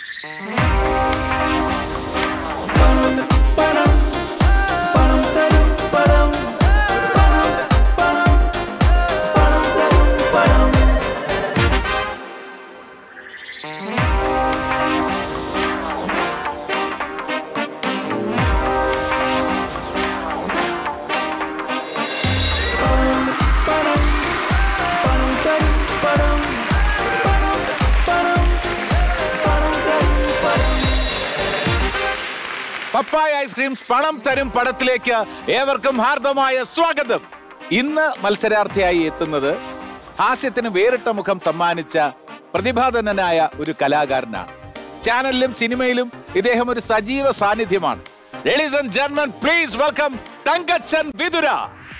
പപ്പായ ice creams പണം തരും പടത്തിലേക്ക് ഏവർക്കും ഹാർദമായ സ്വാഗതം ഇന്ന് മത്സരാർത്ഥിയായി എത്തുന്നത് ഹാസ്യത്തിന് വേറിട്ട മുഖം സമ്മാനിച്ച പ്രതിഭാധനനായ ഒരു കലാകാരനാണ് ചാനലിലും സിനിമയിലും ഇദ്ദേഹം ഒരു സജീവ സാന്നിധ്യമാണ് ലേഡീസ് ആൻഡ് ജെന്മൻ പ്ലീസ് വെൽക്കം തങ്കച്ചൻ വിതുര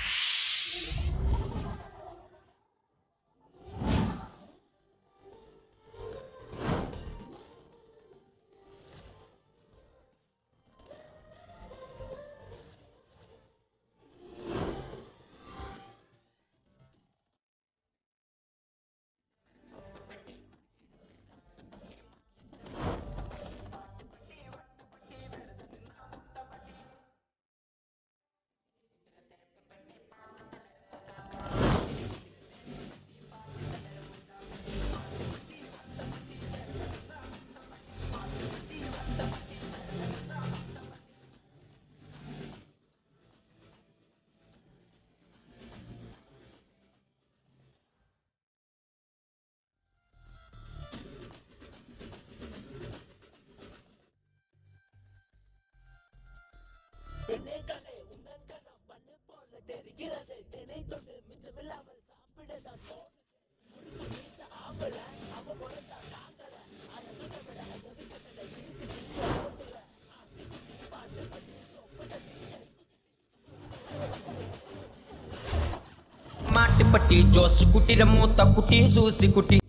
മാട്ടിപ്പട്ടി ജോസ് കുട്ടിയുടെ മൂത്ത കുട്ടി സൂസി കുട്ടി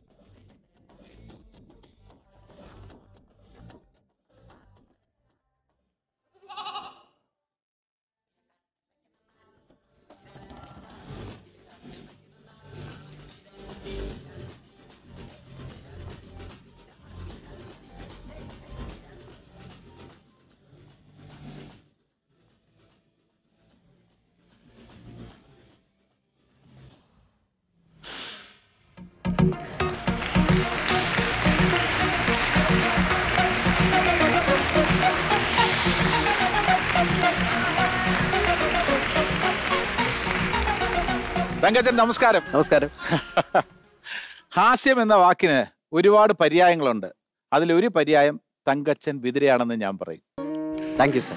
തങ്കച്ചൻ നമസ്കാരം നമസ്കാരം ഹാസ്യം എന്ന വാക്കിന് ഒരുപാട് പര്യായങ്ങളുണ്ട് അതിലൊരു പര്യായം തങ്കച്ചൻ വിതിരയാണെന്ന് ഞാൻ പറയും താങ്ക് യു സർ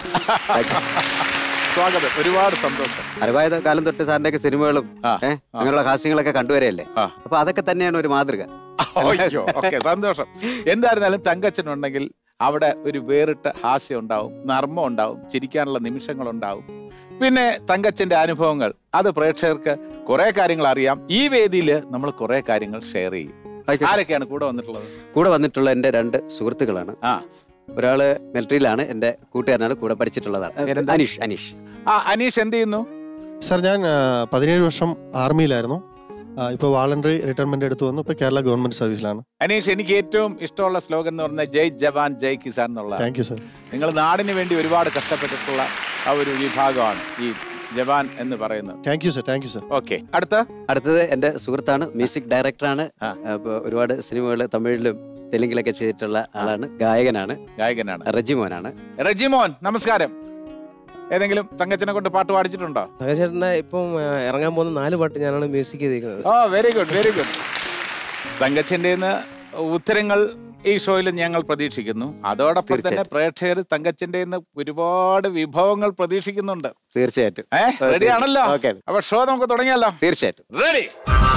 സ്വാഗതം ഒരുപാട് സന്തോഷം അറിവായ കാലം തൊട്ട് സാറിന്റെ സിനിമകളും ആ, ഏഹ് അങ്ങനെയുള്ള ഹാസ്യങ്ങളൊക്കെ കണ്ടുവരെയല്ലേ ആ. അപ്പൊ അതൊക്കെ തന്നെയാണ് ഒരു മാതൃക അയ്യോ ഓക്കെ സന്തോഷം എന്തായിരുന്നാലും തങ്കച്ചൻ ഉണ്ടെങ്കിൽ അവിടെ ഒരു വേറിട്ട ഹാസ്യം ഉണ്ടാവും നർമ്മം ഉണ്ടാവും ചിരിക്കാനുള്ള നിമിഷങ്ങൾ ഉണ്ടാവും പിന്നെ തങ്കച്ചന്റെ അനുഭവങ്ങൾ അത് പ്രേക്ഷകർക്ക് കുറെ കാര്യങ്ങൾ അറിയാം ഈ വേദിയിൽ നമ്മൾ കുറെ കാര്യങ്ങൾ ഷെയർ ചെയ്യും ആയിക്കോട്ടെ. ആരൊക്കെയാണ് കൂടെ വന്നിട്ടുള്ളത് കൂടെ വന്നിട്ടുള്ള എന്റെ രണ്ട് സുഹൃത്തുക്കളാണ് ആ ഒരാള് മിലിറ്ററിയിലാണ് എന്റെ കൂട്ടുകാരനാണ് കൂടെ പഠിച്ചിട്ടുള്ളതാണ് പേരെന്താ? അനീഷ് അനീഷ് ആ അനീഷ് എന്ത് ചെയ്യുന്നു സാർ ഞാൻ ആ, പതിനേഴ് വർഷം ആർമിയിലായിരുന്നു ഇപ്പോൾ വാളണ്ടറി റിട്ടയർമെന്റ് എടുത്തു വന്നു ഇപ്പോൾ കേരള ഗവൺമെന്റ് സർവീസിലാണ് അനീഷ് എനിക്ക് ഏറ്റവും ഇഷ്ടമുള്ള സ്ലോഗൻ എന്ന് പറഞ്ഞാൽ ജയ് ജവാൻ ജയ് കിസാൻ എന്നുള്ള താങ്ക് യു സാർ നിങ്ങൾ നാടിന് വേണ്ടി ഒരുപാട് കഷ്ടപ്പെട്ടിട്ടുള്ള ആ ഒരു വിഭാഗമാണ് ഈ ജവാൻ എന്ന് പറയുന്നത് thank you sir thank you sir okay അടുത്ത അടുത്തത് എന്റെ സുഹൃത്താണ് മ്യൂസിക് ഡയറക്ടറാണ് ആ. അപ്പൊ ഒരുപാട് സിനിമകൾ തമിഴിലും തെലുങ്കിലൊക്കെ ചെയ്തിട്ടുള്ള ആളാണ് ഗായകനാണ് ഗായകനാണ് റജിമോനാണ് റജിമോൻ നമസ്കാരം ഏതെങ്കിലും തങ്കച്ചനെ കൊണ്ട് പാട്ട് പാടിച്ചിട്ടുണ്ടോ തങ്കച്ചേട്ടന്റെ ഇപ്പം ആ, ഇറങ്ങാൻ പോകുന്ന നാല് പാട്ട് ഞാനാണ് മ്യൂസിക് ചെയ്തിരിക്കുന്നത് oh very good very good തങ്കച്ചന്റെ ഉത്തരങ്ങൾ ഈ ഷോയിൽ ഞങ്ങൾ പ്രതീക്ഷിക്കുന്നു അതോടൊപ്പം തന്നെ തീർച്ചയായിട്ടും. പ്രേക്ഷകർ തങ്കച്ചന്റെ ഒരുപാട് വിഭവങ്ങൾ പ്രതീക്ഷിക്കുന്നുണ്ട് തീർച്ചയായിട്ടും ഏ റെഡി ആണല്ലോ ഓക്കെ അപ്പൊ ഷോ നമുക്ക് തുടങ്ങിയല്ലോ തീർച്ചയായിട്ടും റെഡി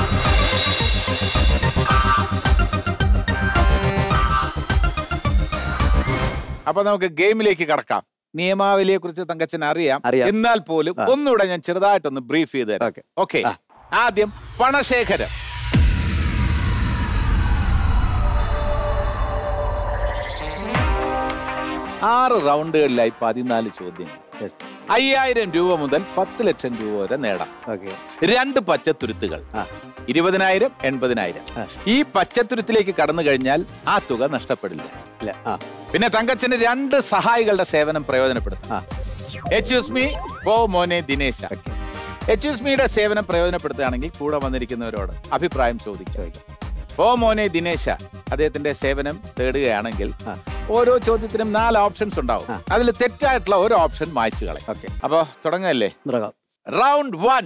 അപ്പൊ നമുക്ക് ഗെയിമിലേക്ക് കടക്കാം നിയമാവലിയെ കുറിച്ച് തങ്കച്ചൻ അറിയാം അറിയാം. എന്നാൽ പോലും ആ. ഒന്നുകൂടെ ഞാൻ ചെറുതായിട്ടൊന്ന് ബ്രീഫ് ചെയ്ത് തരാം ഓക്കെ. ഓക്കെ ആ. ആദ്യം പണശേഖരം ആറ് റൗണ്ടുകളിലായി പതിനാല് ചോദ്യങ്ങൾ അയ്യായിരം രൂപ മുതൽ പത്ത് ലക്ഷം രൂപ വരെ നേടാം ഓക്കെ രണ്ട് പച്ചത്തുരുത്തുകൾ ആ. ഇരുപതിനായിരം എൺപതിനായിരം ആ. ഈ പച്ചത്തുരുത്തിലേക്ക് കടന്നു കഴിഞ്ഞാൽ ആ തുക നഷ്ടപ്പെടില്ല ഇല്ല ആ പിന്നെ തങ്കച്ചന് രണ്ട് സഹായികളുടെ സേവനം പ്രയോജനപ്പെടുത്താം ആ എച്ച് മീ പോ മോനെ ദിനേശ എച്ച് മിയുടെ സേവനം പ്രയോജനപ്പെടുത്തുകയാണെങ്കിൽ കൂടെ വന്നിരിക്കുന്നവരോട് അഭിപ്രായം ചോദിക്കുക ഓ മോനെ ദിനേശ അദ്ദേഹത്തിന്റെ സേവനം തേടുകയാണെങ്കിൽ ആ. ഓരോ ചോദ്യത്തിനും നാല് ഓപ്ഷൻസ് ഉണ്ടാവും ആ. അതിൽ തെറ്റായിട്ടുള്ള ഒരു ഓപ്ഷൻ മായ്ച്ചു കളയും ഓക്കെ അപ്പോ തുടങ്ങല്ലേ മൃഗം റൗണ്ട് വൺ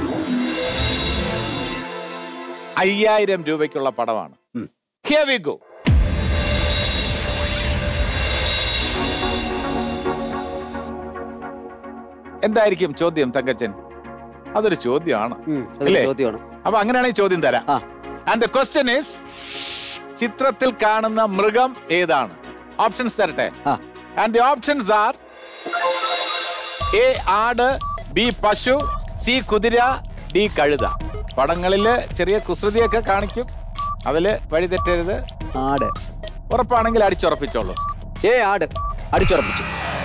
അയ്യായിരം രൂപയ്ക്കുള്ള പടമാണ് ഉം. Here we go. എന്തായിരിക്കും ചോദ്യം തങ്കച്ചൻ അതൊരു ചോദ്യമാണ് അതൊരു ഇല്ലേ? ചോദ്യമാണ് അപ്പൊ അങ്ങനെയാണെങ്കിൽ ചോദ്യം തരാം ആ. ആൻഡ് ദ ക്വസ്റ്റ്യൻ ഈസ് ചിത്രത്തിൽ കാണുന്ന മൃഗം ഏതാണ് ഓപ്ഷൻസ് തരട്ടെ ആ and the options are A ആട് ബി പശു സി കുതിര ഡി കഴുത പടങ്ങളില് ചെറിയ കുസൃതിയൊക്കെ കാണിക്കും അതില് വഴി തെറ്റരുത് ആട് ഉറപ്പാണെങ്കിൽ അടിച്ചുറപ്പിച്ചോളൂ ഏ ആട് അടിച്ചുറപ്പിച്ചു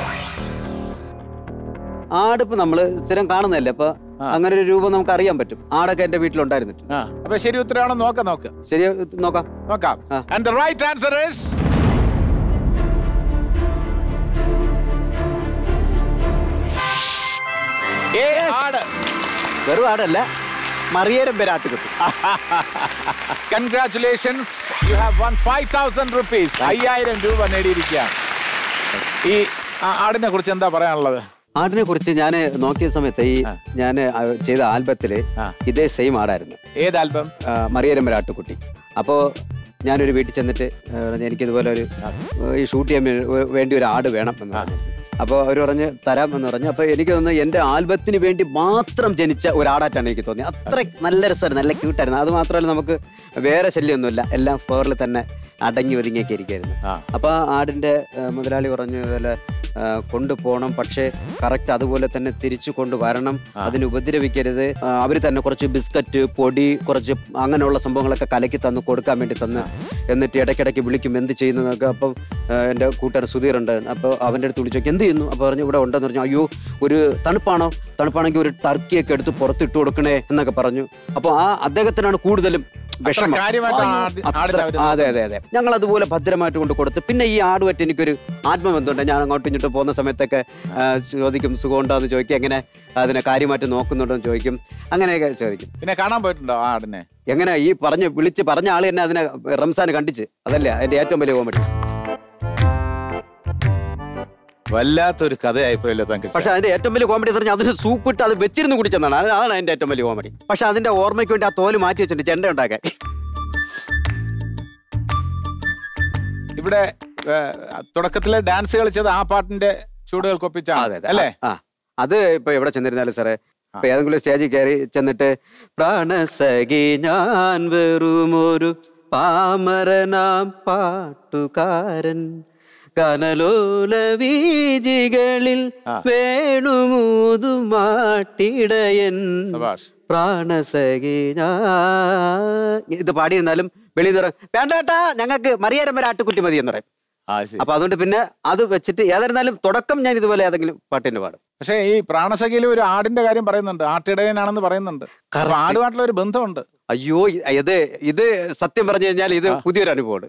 ആടിപ്പോ നമ്മള് സ്ഥിരം കാണുന്നതല്ലേ അപ്പൊ ആ. അങ്ങനെ ഒരു രൂപം നമുക്ക് അറിയാൻ പറ്റും ആടൊക്കെ എന്റെ വീട്ടിലുണ്ടായിരുന്നിട്ട് ആ അപ്പൊ ശരി ഉത്തരവാണോ നോക്കാം നോക്ക് ശരി നോക്കാം നോക്കാം ആ. And the right answer is A ആട് വെറും ആടല്ല മറിയേരം പെരാട്ടുകുട്ടി congratulations you have won five thousand rupees അയ്യായിരം രൂപ നേടിയിരിക്കുകയാണ് ഈ ആ- ആടിനെ കുറിച്ച് എന്താ പറയാനുള്ളത് ആടിനെ കുറിച്ച് ഞാൻ നോക്കിയ സമയത്ത് ഈ ആ. ഞാൻ ചെയ്ത ആൽബത്തില് ആ. ഇതേ സെയിം ആടായിരുന്നു ഏത് ആൽബം ആ, മറിയേരം പെരാട്ടുകുട്ടി അപ്പോൾ ഞാനൊരു വീട്ടിൽ ചെന്നിട്ട് ആ, പറഞ്ഞു, എനിക്കിതുപോലെ ഒരു ആ, ഈ ഷൂട്ട് ചെയ്യാൻ വേ- വേണ്ടി ഒരു ആട് വേണം എന്ന് പറഞ്ഞു അപ്പോൾ അവർ പറഞ്ഞ് തരാം എന്ന് പറഞ്ഞു അപ്പോൾ എനിക്ക് തോന്നുന്നു എൻ്റെ ആൽബത്തിന് വേണ്ടി മാത്രം ജനിച്ച ഒരു ആടായിട്ടാണ് എനിക്ക് തോന്നിയത് അത്ര നല്ല രസമായിരുന്നു നല്ല ക്യൂട്ടായിരുന്നു അത് മാത്രമല്ല നമുക്ക് വേറെ ശല്യമൊന്നുമില്ല എല്ലാം ഫോറിൽ തന്നെ അടങ്ങി ഒതുങ്ങിയൊക്കെ ഇരിക്കായിരുന്നു ആ. അപ്പോൾ ആ ആടിൻ്റെ ആ, മുതലാളി പറഞ്ഞു ഇതുപോലെ ആ, കൊണ്ടുപോകണം പക്ഷേ കറക്റ്റ് അതുപോലെ തന്നെ തിരിച്ചു കൊണ്ടുവരണം അതിന് ഉപദ്രവിക്കരുത് അവർ തന്നെ കുറച്ച് ബിസ്ക്കറ്റ് പൊടി കുറച്ച് അങ്ങനെയുള്ള സംഭവങ്ങളൊക്കെ കലക്കി തന്ന് കൊടുക്കാൻ വേണ്ടി തന്ന് എന്നിട്ട് ഇടയ്ക്കിടയ്ക്ക് വിളിക്കും എന്ത് ചെയ്യുന്നു എന്നൊക്കെ അപ്പം ആ, എൻ്റെ കൂട്ടുകാരൻ സുധീർ ഉണ്ടായിരുന്നു അപ്പോൾ അവൻ്റെ അടുത്ത് വിളിച്ചു എന്ത് ചെയ്യുന്നു അപ്പോൾ പറഞ്ഞു ഇവിടെ ഉണ്ടെന്ന് പറഞ്ഞു അയ്യോ ഒരു തണുപ്പാണോ തണുപ്പാണെങ്കിൽ ഒരു ടർക്കിയൊക്കെ എടുത്ത് പുറത്തിട്ട് കൊടുക്കണേ എന്നൊക്കെ പറഞ്ഞു അപ്പോൾ ആ അദ്ദേഹത്തിനാണ് കൂടുതലും വിഷമം കാര്യമായിട്ട് അയ്യോ, ആടി- അത്ര- ആടിനെ അവര് അതെ അതെ അതെ ഞങ്ങൾ അതുപോലെ ഭദ്രമായിട്ട് കൊണ്ട് കൊടുത്ത് പിന്നെ ഈ ആടുമായിട്ട് എനിക്കൊരു ആത്മബന്ധമുണ്ട് ഞാൻ അങ്ങോട്ടും ഇങ്ങോട്ടും പോകുന്ന സമയത്തൊക്കെ ആ, ചോദിക്കും സുഖമുണ്ടോ എന്ന് ചോദിക്കും എങ്ങനെ അതിനെ കാര്യമായിട്ട് നോക്കുന്നുണ്ടോ എന്ന് ചോദിക്കും അങ്ങനെയൊക്കെ ചോദിക്കും പിന്നെ കാണാൻ പോയിട്ടുണ്ടോ ആ ആടിനെ എങ്ങനെ ഈ പറഞ്ഞ് വിളിച്ച് പറഞ്ഞ ആൾ തന്നെ അതിനെ റംസാൻ കണ്ടിച്ച് അതല്ലേ അതിന്റെ ഏറ്റവും വലിയ കോമഡി വല്ലാത്തൊരു കഥയായിപ്പോയല്ലോ തങ്കച്ചൻ പക്ഷെ അതിന്റെ ഏറ്റവും വലിയ കോമഡി എന്ന് പറഞ്ഞാൽ അതിന് സൂപ്പിട്ട് അത് വെച്ചിരുന്ന് കുടിച്ചെന്നാണ് അത് അതാണ് അതിന്റെ ഏറ്റവും വലിയ കോമഡി പക്ഷെ അതിന്റെ ഓർമ്മയ്ക്ക് വേണ്ടി ആ തോല് മാറ്റി വെച്ചിട്ടുണ്ട് ചെണ്ട ഉണ്ടാക്കാൻ ഇവിടെ ഏ, തുടക്കത്തിലെ ഡാൻസ് കളിച്ചത് ആ പാട്ടിന്റെ ചൂടുകൾക്കൊപ്പിച്ചാണ് അല്ലേ ആ അത് ഇപ്പൊ എവിടെ ചെന്നിരുന്നാലും സാറേ ഇപ്പൊ ഏതെങ്കിലും സ്റ്റേജിൽ കയറി ചെന്നിട്ട് പ്രാണസഖി ഞാൻ വെറുമൊരു പാമരനാം പാട്ടുകാരൻ കനലോല വീജികളിൽ ആ. വേണുമൂതുമാട്ടിടയൻ സബാഷ് പ്രാണസഖി ഞാൻ ഇത് പാടിയിരുന്നാലും വെളിയിൽ നിന്ന് പറയും, വേണ്ട കേട്ടാ ഞങ്ങൾക്ക് മറിയാരം വരെ ആട്ടുകുട്ടി മതി എന്ന് പറയും ആ ശരി അപ്പൊ അതുകൊണ്ട് പിന്നെ അത് വെച്ചിട്ട് ഏതായിരുന്നാലും തുടക്കം ഞാൻ ഇതുപോലെ ഏതെങ്കിലും പാട്ടിന് പാടും പക്ഷേ ഈ പ്രാണസഖിയിൽ ഒരു ആടിന്റെ കാര്യം പറയുന്നുണ്ട് ആട്ടിടയനാണെന്ന് പറയുന്നുണ്ട് അപ്പൊ ആടുമായിട്ടുള്ള ഒരു ബന്ധമുണ്ട് അയ്യോ ഇ- ഇത് ഇത് സത്യം പറഞ്ഞു കഴിഞ്ഞാൽ ഇത് പുതിയൊരു അനുഭവമാണ്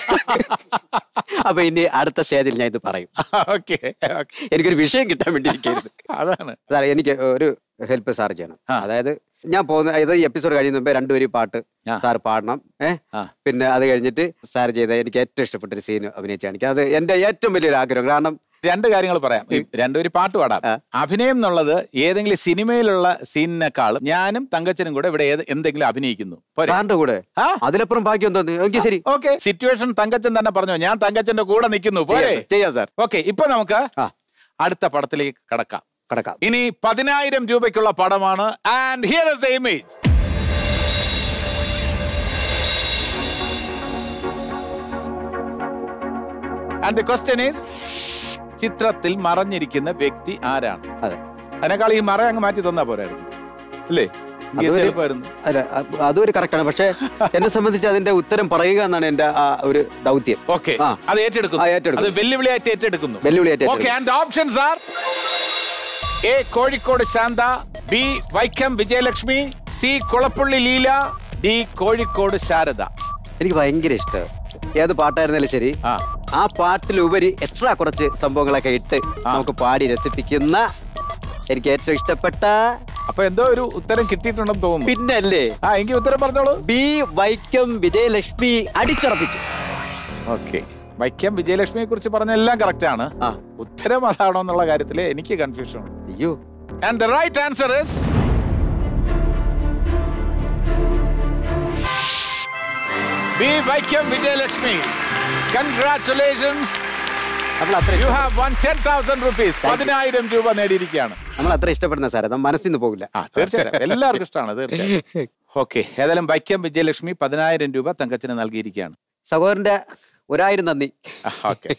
അപ്പൊ ഇനി അടുത്ത സ്റ്റേജിൽ ഞാൻ ഇത് പറയും ഓക്കെ എനിക്കൊരു വിഷയം കിട്ടാൻ വേണ്ടി ഇരിക്കരുത് അതാണ് സാറേ എനിക്ക് ഒരു ഹെൽപ്പ് സാർ ചെയ്യണം ആ. അതായത് ഞാൻ പോകുന്ന ഇത് ഈ എപ്പിസോഡ് കഴിയുന്ന മുമ്പേ രണ്ടുപേരും പാട്ട് ആ. സാർ പാടണം ഏഹ് ആ. പിന്നെ അത് കഴിഞ്ഞിട്ട് സാർ ചെയ്ത എനിക്ക് ഏറ്റവും ഇഷ്ടപ്പെട്ട ഒരു സീൻ അഭിനയിച്ച് കാണിക്കാം അത് എന്റെ ഏറ്റവും വലിയൊരു ആഗ്രഹം കാരണം രണ്ട് കാര്യങ്ങൾ പറയാം ഈ രണ്ടുപേരും പാട്ട് പാടാം ആ. അഭിനയം എന്നുള്ളത് ഏതെങ്കിലും സിനിമയിലുള്ള സീനിനേക്കാളും ഞാനും തങ്കച്ചനും കൂടെ ഇവിടെ ഏത് എന്തെങ്കിലും അഭിനയിക്കുന്നു പോരെ സാറിന്റെ കൂടെ ആ അതിലപ്പുറം ബാക്കിയും തോന്നി ഓക്കെ ശരി ഓക്കെ സിറ്റുവേഷൻ തങ്കച്ചൻ തന്നെ പറഞ്ഞു ഞാൻ തങ്കച്ചന്റെ കൂടെ നിൽക്കുന്നു പോരെ ചെയ്യാം, ചെയ്യാം സാർ ഓക്കെ ഇപ്പൊ നമുക്ക് ആ. അടുത്ത പടത്തിലേക്ക് കടക്കാം കടക്കാം ഇനി പതിനായിരം രൂപയ്ക്കുള്ള പടമാണ് and here is the image and the question is ചിത്രത്തിൽ മറഞ്ഞിരിക്കുന്ന വ്യക്തി ആരാണ് അതെ അതിനേക്കാൾ ഈ മറ അങ്ങ് മാറ്റി തന്നാ പോരായിരുന്നു അല്ലേ അതൊരു- ഇത് എളുപ്പമായിരുന്നു അല്ല അത് അതും ഒരു കറക്റ്റാണ് പക്ഷെ എന്നെ സംബന്ധിച്ച് അതിന്റെ ഉത്തരം പറയുക എന്നാണ് എന്റെ ആ ഒരു ദൗത്യം ഓക്കെ ആ. അത് ഏറ്റെടുക്കുന്നു ആ, ഏറ്റെടുക്കുന്നു. അത് വെല്ലുവിളിയായിട്ട് ഏറ്റെടുക്കുന്നു വെല്ലുവിളിയായിട്ട് okay and options are A Kozhikode Santha B Vaikom Vijayalakshmi C Kulappulli Leela D Kozhikode Sarada എനിക്ക് ഭയങ്കര ഇഷ്ടം ഏത് പാട്ടായിരുന്നാലും ശരി ആ. ആ പാട്ടിലുപരി എക്സ്ട്രാ കുറച്ച് സംഭവങ്ങളൊക്കെ ഇട്ട് നമുക്ക് പാടി രസിപ്പിക്കുന്ന എനിക്ക് ഏറ്റവും ഇഷ്ടപ്പെട്ട അപ്പൊ എന്തോ ഒരു ഉത്തരം കിട്ടിയിട്ടുണ്ടെന്ന് തോന്നുന്നു പിന്നല്ലേ ആ എങ്കിൽ ഉത്തരം പറഞ്ഞോളൂ ബി വൈക്കം വിജയലക്ഷ്മി അടിച്ചുറപ്പിച്ചു ഓക്കെ വൈക്കം വിജയലക്ഷ്മിയെ കുറിച്ച് പറഞ്ഞ എല്ലാം കറക്റ്റ് ആണ് ആ. ഉത്തരം അതാണോ എന്നുള്ള കാര്യത്തിൽ എനിക്ക് കൺഫ്യൂഷൻ ഉണ്ട് അയ്യോ and the right answer is B Vaikom Vijayalakshmi congratulations നമ്മൾ അത്ര യു ഇഷ്ടം- have won ten thousand rupees പതിനായിരം രൂപ നേടിയിരിക്കുകയാണ് നമ്മൾ അത്ര ഇഷ്ടപ്പെടുന്ന സാറേ നമ്മൾ മനസ്സിൽ നിന്ന് പോകില്ല ആ തീർച്ചയായിട്ടും എല്ലാവർക്കും ഇഷ്ടമാണ് തീർച്ചയായും ഓക്കെ ഏതായാലും വൈക്കം വിജയലക്ഷ്മി പതിനായിരം രൂപ തങ്കച്ചന് നൽകിയിരിക്കുകയാണ് സഹോദരന്റെ ഒരായിരം നന്ദി ഓക്കെ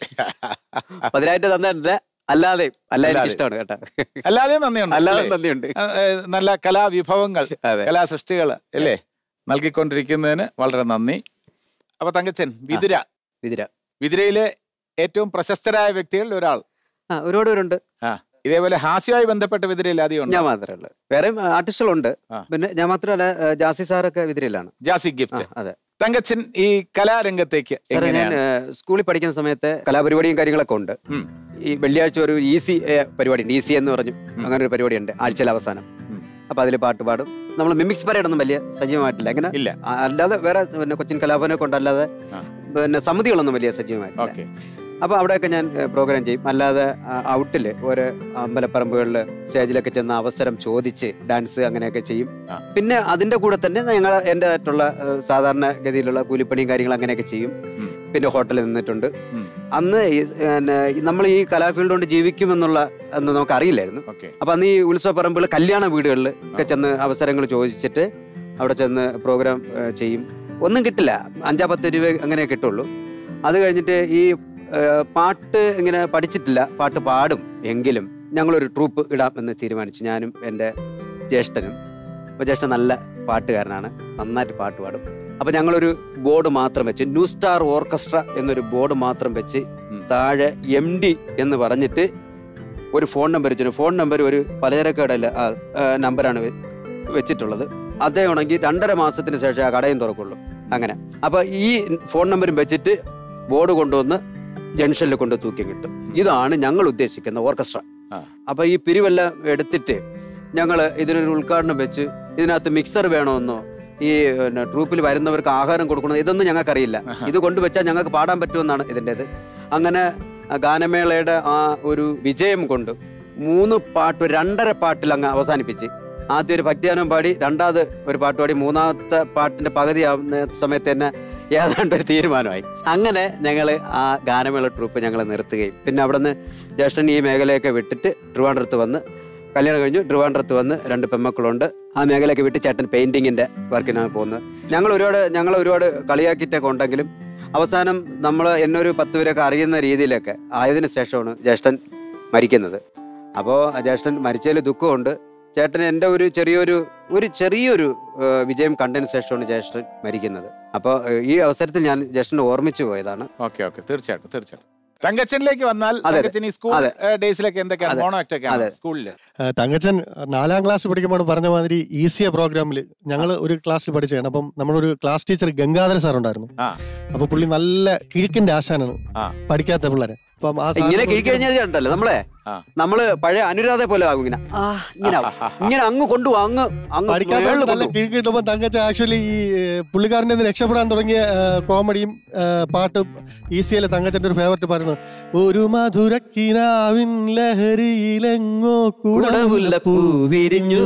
പതിനായിരം തന്നില്ല അല്ലാതെ അല്ല എനിക്ക് അല്ലാതെ. ഇഷ്ടമാണ് കേട്ടോ അല്ലാതെ നന്ദിയുണ്ട് അല്ലാതെ അല്ലേ? നന്ദിയുണ്ട് ആ, ഏ, നല്ല കലാവിഭവങ്ങൾ അതെ. കലാസൃഷ്ടികൾ അല്ലേ നൽകിക്കൊണ്ടിരിക്കുന്നതിന് വളരെ നന്ദി അപ്പൊ തങ്കച്ചൻ വിതുര വിതിര വിതുരയിലെ ഏറ്റവും പ്രശസ്തരായ വ്യക്തികളിൽ ഒരാൾ ആ ഒരുപാട് പേരുണ്ട് ആ ഇതേപോലെ ഹാസ്യവുമായി ബന്ധപ്പെട്ട വിതുരയിൽ അധികം ഉണ്ട് ഞാൻ മാത്രമേ ഉള്ളൂ വേറെ ആർട്ടിസ്റ്റുകളുണ്ട് ആ. പിന്നെ ഞാൻ മാത്രമല്ല ഏ, ജാസി സാറൊക്കെ വിതിരയിലാണ് ജാസി ആ, ഗിഫ്റ്റ് അതെ തങ്കച്ചൻ ഈ കലാരംഗത്തേക്ക് സാറേ ഞാൻ എങ്ങനെയാണ് ഏ, സ്കൂളിൽ പഠിക്കുന്ന സമയത്ത് കലാപരിപാടിയും കാര്യങ്ങളൊക്കെ ഉണ്ട് ഉം. ഈ വെള്ളിയാഴ്ച ഒരു ഈസി പരിപാടി ഉണ്ട് ഈസി എന്ന് പറഞ്ഞു അങ്ങനെ ഒരു പരിപാടി ഉണ്ട് ആഴ്ചയിലെ അവസാനം ഉം. അപ്പൊ അതിൽ പാട്ട് പാടും നമ്മൾ മിമിക്സ് പരേഡ് ഒന്നും വലിയ സജീവമായിട്ടില്ല എങ്ങനെ ഇല്ല ആ, അല്ലാതെ വേറെ പിന്നെ കൊച്ചിൻ കലാഭവനൊക്കെ ഉണ്ട് അല്ലാതെ ആ. പിന്നെ സമിതികളൊന്നും വലിയ സജീവമായിട്ടില്ല ഓക്കെ അപ്പോൾ അവിടെയൊക്കെ ഞാൻ പ്രോഗ്രാം ചെയ്യും അല്ലാതെ ഔട്ടിൽ ഓരോ അമ്പലപ്പറമ്പുകളിൽ സ്റ്റേജിലൊക്കെ ചെന്ന് അവസരം ചോദിച്ച് ഡാൻസ് അങ്ങനെയൊക്കെ ചെയ്യും ആ. പിന്നെ അതിൻ്റെ കൂടെ തന്നെ ഞങ്ങൾ എൻ്റെതായിട്ടുള്ള ഏഹ്, സാധാരണ ഗതിയിലുള്ള കൂലിപ്പണിയും കാര്യങ്ങളും അങ്ങനെയൊക്കെ ചെയ്യും ഉം. പിന്നെ ഹോട്ടലിൽ നിന്നിട്ടുണ്ട് ഉം. അന്ന് ഈ, പിന്നെ, ഈ നമ്മൾ ഈ കലാഫീൽഡ് കൊണ്ട് ജീവിക്കുമെന്നുള്ള അന്ന് നമുക്ക് അറിയില്ലായിരുന്നു ഓക്കെ അപ്പം അന്ന് ഈ ഉത്സവ പറമ്പുകൾ കല്യാണ വീടുകളിൽ ഒക്കെ ചെന്ന് അവസരങ്ങൾ ചോദിച്ചിട്ട് അവിടെ ചെന്ന് പ്രോഗ്രാം ഏഹ്, ചെയ്യും ഒന്നും കിട്ടില്ല അഞ്ചാ പത്ത് രൂപ അങ്ങനെ കിട്ടുള്ളൂ അത് കഴിഞ്ഞിട്ട് ഈ ഏഹ്, പാട്ട് ഇങ്ങനെ പഠിച്ചിട്ടില്ല പാട്ട് പാടും എങ്കിലും ഞങ്ങളൊരു ട്രൂപ്പ് ഇടാം എന്ന് തീരുമാനിച്ചു ഞാനും എൻ്റെ ജ്യേഷ്ഠനും അപ്പോൾ ജ്യേഷ്ഠൻ നല്ല പാട്ടുകാരനാണ് നന്നായിട്ട് പാട്ട് പാടും അപ്പോൾ ഞങ്ങളൊരു ബോർഡ് മാത്രം വെച്ച് ന്യൂ സ്റ്റാർ ഓർക്കസ്ട്ര എന്നൊരു ബോർഡ് മാത്രം വെച്ച് ഉം. താഴെ എം ഡി എന്ന് പറഞ്ഞിട്ട് ഒരു ഫോൺ നമ്പർ വെച്ചിട്ടുണ്ട് ഫോൺ നമ്പർ ഒരു പലചരക്കടയിലെ നമ്പറാണ് വെ- വെച്ചിട്ടുള്ളത് അദ്ദേഹമാണെങ്കിൽ രണ്ടര മാസത്തിന് ശേഷം ആ കടയും തുറക്കുള്ളൂ അങ്ങനെ അപ്പൊ ഈ ഫോൺ നമ്പറും വെച്ചിട്ട് ബോർഡ് കൊണ്ടുവന്ന് ജംഗ്ഷനിൽ കൊണ്ട് തൂക്കി കിട്ടും ഇതാണ് ഞങ്ങൾ ഉദ്ദേശിക്കുന്ന ഓർക്കസ്ട്ര ആ. അപ്പൊ ഈ പിരിവെല്ലാം എടുത്തിട്ട് ഞങ്ങൾ ഇതിനൊരു ഉദ്ഘാടനം വെച്ച് ഇതിനകത്ത് മിക്സർ വേണമെന്നോ ഈ പിന്നെ, ട്രൂപ്പിൽ വരുന്നവർക്ക് ആഹാരം കൊടുക്കണം ഇതൊന്നും ഞങ്ങൾക്കറിയില്ല ഇത് കൊണ്ടുവച്ചാൽ ഞങ്ങൾക്ക് പാടാൻ പറ്റുമെന്നാണ് ഇതിൻ്റെത് അങ്ങനെ ആ ഗാനമേളയുടെ ആ ഒരു വിജയം കൊണ്ട് മൂന്ന് പാട്ട് രണ്ടര പാട്ടിൽ അങ്ങ് അവസാനിപ്പിച്ച് ആദ്യം ഒരു ഭക്തിഗാനം പാടി രണ്ടാമത് ഒരു പാട്ട് പാടി മൂന്നാമത്തെ പാട്ടിന്റെ പകുതി ആവുന്ന സമയത്ത് തന്നെ ഏതാണ്ട് ഒരു തീരുമാനമായി അങ്ങനെ ഞങ്ങൾ ആ ഗാനമേള ട്രൂപ്പ് ഞങ്ങൾ നിർത്തുകയും പിന്നെ അവിടെ നിന്ന് ജ്യേഷ്ഠൻ ഈ മേഖലയൊക്കെ വിട്ടിട്ട് ട്രിവാൻഡ്രത്ത് വന്ന് കല്യാണം കഴിഞ്ഞു ട്രിവാൻഡ്രത്ത് വന്ന് രണ്ട് പെമ്മക്കളുണ്ട് ആ മേഖലയൊക്കെ വിട്ട് ചേട്ടൻ പെയിന്റിങ്ങിന്റെ വർക്കിനാണ് പോകുന്നത് ഞങ്ങൾ ഒരുപാട് ഞങ്ങൾ ഒരുപാട് കളിയാക്കിയിട്ടൊക്കെ ഉണ്ടെങ്കിലും അവസാനം നമ്മൾ എന്നൊരു പത്ത് പേരൊക്കെ അറിയുന്ന രീതിയിലൊക്കെ ആയതിനു ശേഷമാണ് ജ്യേഷ്ഠൻ മരിക്കുന്നത് അപ്പോൾ ജ്യേഷ്ഠൻ മരിച്ചതിൽ ദുഃഖമുണ്ട് ചേട്ടന് എൻ്റെ ഒരു ചെറിയൊരു ഒരു ചെറിയൊരു ഏഹ്, വിജയം കണ്ടതിന് ശേഷമാണ് ജ്യേഷ്ഠൻ മരിക്കുന്നത് അപ്പോൾ ഏഹ്, ഈ അവസരത്തിൽ ഞാൻ ജ്യേഷ്ഠനെ ഓർമ്മിച്ചു പോയതാണ് ഓക്കെ ഓക്കെ തീർച്ചയായിട്ടും തീർച്ചയായിട്ടും തങ്കച്ചനിലേക്ക് വന്നാൽ അതെ, തങ്കച്ചൻ ഈ സ്കൂൾ അതെ. ഡേയ്സിലൊക്കെ എന്തൊക്കെയാണ് അതെ. മോണോ ആക്ട് ഒക്കെയാണ് അതെ. സ്കൂളില് ആ, തങ്കച്ചൻ നാലാം ക്ലാസ് പഠിക്കുമ്പോൾ പറഞ്ഞ മാതിരി ഈസിയ പ്രോഗ്രാമിൽ ഞങ്ങൾ ഒരു ക്ലാസ്സിൽ പഠിച്ചതാണ് അപ്പം നമ്മളൊരു ക്ലാസ് ടീച്ചർ ഗംഗാധര സാർ ഉണ്ടായിരുന്നു ആ അപ്പൊ പുള്ളി നല്ല കിഴക്കിന്റെ ആശാനാണ് ആ. പഠിക്കാത്ത പിള്ളേരെ അപ്പം ആ സാറിനോട് ഇങ്ങനെ കിഴിക്കഴിഞ്ഞാൽ ഉണ്ടല്ലോ നമ്മളെ ആ. നമ്മള് പഴയ അനുരാധ പോലെ ആകും ഇങ്ങനെ ആ ഇങ്ങനെ ആവും. ഇങ്ങനെ അങ്ങ് കൊണ്ടുപോകും അങ്ങ് അങ്ങ് പഠിക്കാത്ത മേളില് നല്ല കൊണ്ടുപോകും. കിഴക്ക് കിട്ടുമ്പോൾ തങ്കച്ച ആക്ച്വലി ഈ ഏഹ്, പുള്ളിക്കാരൻ്റെ നിന്ന് രക്ഷപ്പെടാൻ തുടങ്ങിയ ഏഹ്, കോമഡിയും ഏഹ്, പാട്ടും ഈസിയല്ലേ തങ്കച്ചന്റെ ഒരു ഫേവററ്റ് പറയുന്നു ഒരു മധുരക്കിനാവിൻ ലഹരിയിലെങ്ങോ കുടമുല്ലപ്പൂ വിരിഞ്ഞു.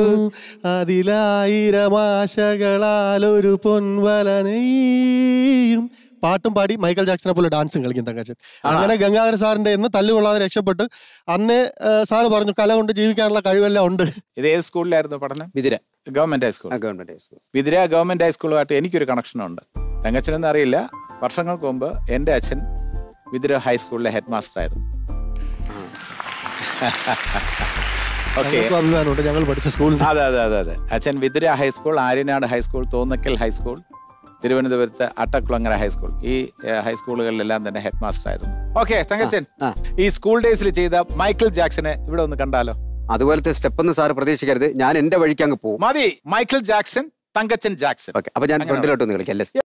അതിലായിരം ആശകളാൽ ഒരു പൊൻവല നെയ്യും പാട്ടും പാടി മൈക്കൽ ജാക്സനെ പോലെ ഡാൻസും കളിക്കും തങ്കച്ചൻ അങ്ങനെ ഗംഗാധര സാറിന്റെ എന്ന് തല്ലുകൊള്ളാതെ രക്ഷപ്പെട്ട് അന്ന് ഏഹ്, സാറ് പറഞ്ഞു കല കൊണ്ട് ജീവിക്കാനുള്ള കഴിവെല്ലാം ഉണ്ട് ഇത് ഏത് സ്കൂളിലായിരുന്നു പഠനം വിതിര ഗവൺമെന്റ് ഹൈസ്കൂൾ ആ ഗവൺമെന്റ് ഹൈസ്കൂൾ വിതിര ഗവൺമെന്റ് ഹൈസ്കൂളുമായിട്ട് എനിക്കൊരു കണക്ഷനുണ്ട് തങ്കച്ചനൊന്നും അറിയില്ല വർഷങ്ങൾക്ക് മുമ്പ് എൻ്റെ അച്ഛൻ വിതിര ഹൈസ്കൂളിലെ ഹെഡ് മാസ്റ്റർ ആയിരുന്നു ഓക്കെ ഞങ്ങൾക്കും അഭിമാനമുണ്ട് ഞങ്ങൾ പഠിച്ച സ്കൂളിൽ അതെ അതെ അതെ അതെ അച്ഛൻ Vithura high school Aryanad high school Thonnakkal high school തിരുവനന്തപുരത്ത് അട്ടക്കുളങ്ങര ഹൈസ്കൂൾ ഈ ഏഹ്, ഹൈസ്കൂളുകളിലെല്ലാം തന്നെ ഹെഡ് മാസ്റ്റർ ആയിരുന്നു ഓക്കെ തങ്കച്ചൻ ആ. ഈ സ്കൂൾ ഡേയ്സിൽ ചെയ്ത മൈക്കിൾ ജാക്സനെ ഇവിടെ ഒന്ന് കണ്ടാലോ അതുപോലത്തെ സ്റ്റെപ്പ് ഒന്നും സാറ് പ്രതീക്ഷിക്കരുത് ഞാൻ എന്റെ വഴിക്ക് അങ്ങ് പോകും മതി Michael Jackson Thankachan Jackson okay അപ്പൊ ഞാൻ അങ്ങനെ ഫ്രണ്ടിലോട്ട് ഒന്ന് കളിക്കാം അല്ലേ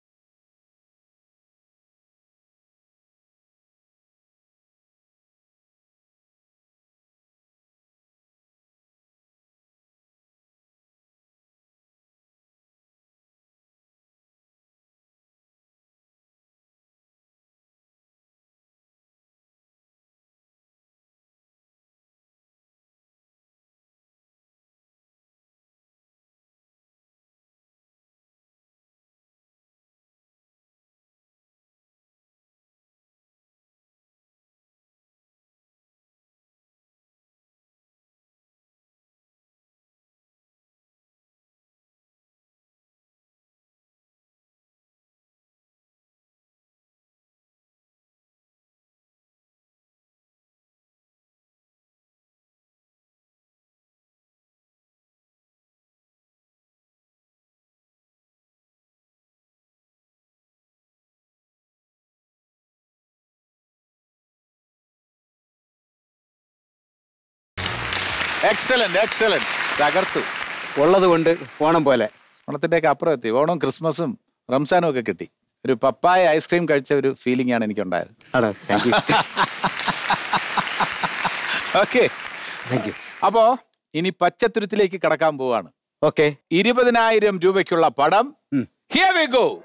എക്സലന്റ് എക്സലന്റ് തകർത്തു ഉള്ളത് കൊണ്ട് ഓണം പോലെ ഓണത്തിന്റെ ഒക്കെ അപ്പുറം എത്തി ഓണവും ക്രിസ്മസും റംസാനും ഒക്കെ കിട്ടി ഒരു പപ്പായ ഐസ്ക്രീം കഴിച്ച ഒരു ഫീലിംഗ് ആണ് എനിക്ക് ഉണ്ടായത് ആണോ thank you okay thank you അപ്പോ ഇനി പച്ചത്തുരുത്തിലേക്ക് കടക്കാൻ പോവാണ് ഓക്കെ ഇരുപതിനായിരം രൂപയ്ക്കുള്ള പടം ഉം. Here we go.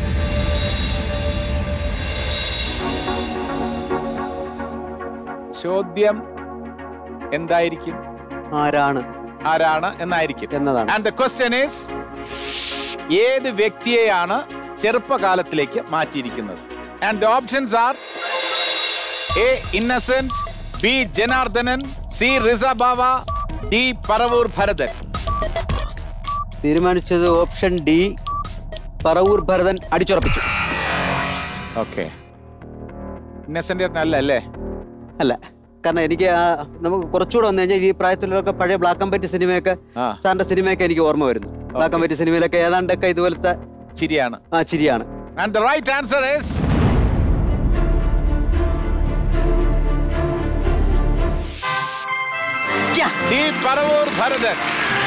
ചോദ്യം എന്തായിരിക്കും ആരാണ് ആരാണ് എന്നായിരിക്കും എന്നതാണ് ആൻഡ് ദ ക്വസ്റ്റ്യൻ ഈസ് ഏത് വ്യക്തിയെയാണ് ചെറുപ്പകാലത്തിലേക്ക് മാറ്റിയിരിക്കുന്നത് and options are A Innocent B Janardhanan C Riza Bava D Paravoor Bharathan തീരുമാനിച്ചത് ഓപ്ഷൻ ഡി പറവൂർ ഭരതൻ അടിച്ചുറപ്പിച്ചു ഓക്കെ ഇന്നസെന്റ് അല്ല അല്ലേ അല്ല കാരണം എനിക്ക് ആ നമുക്ക് കുറച്ചുകൂടെ വന്നു കഴിഞ്ഞാൽ ഈ പ്രായത്തിലൊക്കെ പഴയ ബ്ലാക്ക് ആൻഡ് വൈറ്റ് സിനിമയൊക്കെ ആ സാറിന്റെ സിനിമയൊക്കെ എനിക്ക് ഓർമ്മ വരുന്നു ബ്ലാക്ക് ആൻഡ് വൈറ്റ് സിനിമയിലൊക്കെ ഏതാണ്ടൊക്കെ ഇതുപോലത്തെ ശരിയാണ് ആ ചിരിയാണ് and the right answer is D Paravoor Bharathan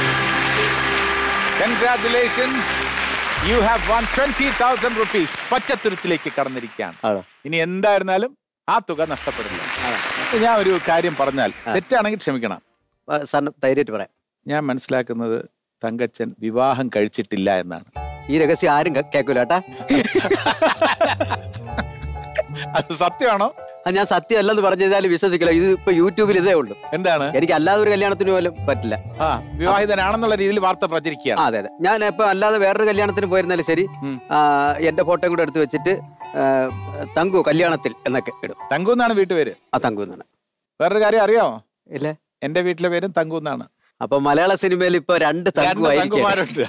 congratulations you have won twenty thousand rupees പച്ചത്തുരുത്തിലേക്ക് കടന്നിരിക്കുകയാണ് ആണോ ഇനി എന്തായിരുന്നാലും ആ തുക നഷ്ടപ്പെടില്ല അപ്പൊ ഞാൻ ഒരു കാര്യം പറഞ്ഞാൽ തെറ്റാണെങ്കിൽ ക്ഷമിക്കണം ആ, സാറിന് ധൈര്യമായിട്ട് പറയാം ഞാൻ മനസ്സിലാക്കുന്നത് തങ്കച്ചൻ വിവാഹം കഴിച്ചിട്ടില്ല എന്നാണ് ഈ രഹസ്യം ആരും കേ- കേൾക്കൂല കേട്ടാ അത് സത്യമാണോ അത് ഞാൻ സത്യമല്ലെന്ന് പറഞ്ഞു കഴിഞ്ഞാൽ വിശ്വസിക്കില്ല ഇത് ഇപ്പൊ യൂട്യൂബിൽ ഇതേ ഉള്ളൂ എന്താണ് എനിക്ക് അല്ലാതെ ഒരു കല്യാണത്തിന് പോലും പറ്റില്ല ആ വിവാഹിതനാണെന്നുള്ള രീതിയിൽ വാർത്ത ആ പ്രചരിക്കുകയാണ് അതെ അതെ ഞാൻ ഇപ്പൊ അല്ലാതെ വേറൊരു കല്യാണത്തിന് പോയിരുന്നാലും ശരി ഉം. ആ, എന്റെ ഫോട്ടോ കൂടെ എടുത്ത് വെച്ചിട്ട് ആ, തങ്കു കല്യാണത്തിൽ എന്നൊക്കെ ഇടും തങ്കു എന്നാണ് വീട്ടുപേര് ആ തങ്കു എന്നാണ് വേറൊരു കാര്യം അറിയാമോ ഇല്ലേ എന്റെ വീട്ടിലെ പേരും തങ്കു എന്നാണ് അപ്പൊ മലയാള സിനിമയിൽ ഇപ്പൊ രണ്ട് തങ്കു രണ്ട് ആയിരിക്കും തങ്കുമാരുണ്ട്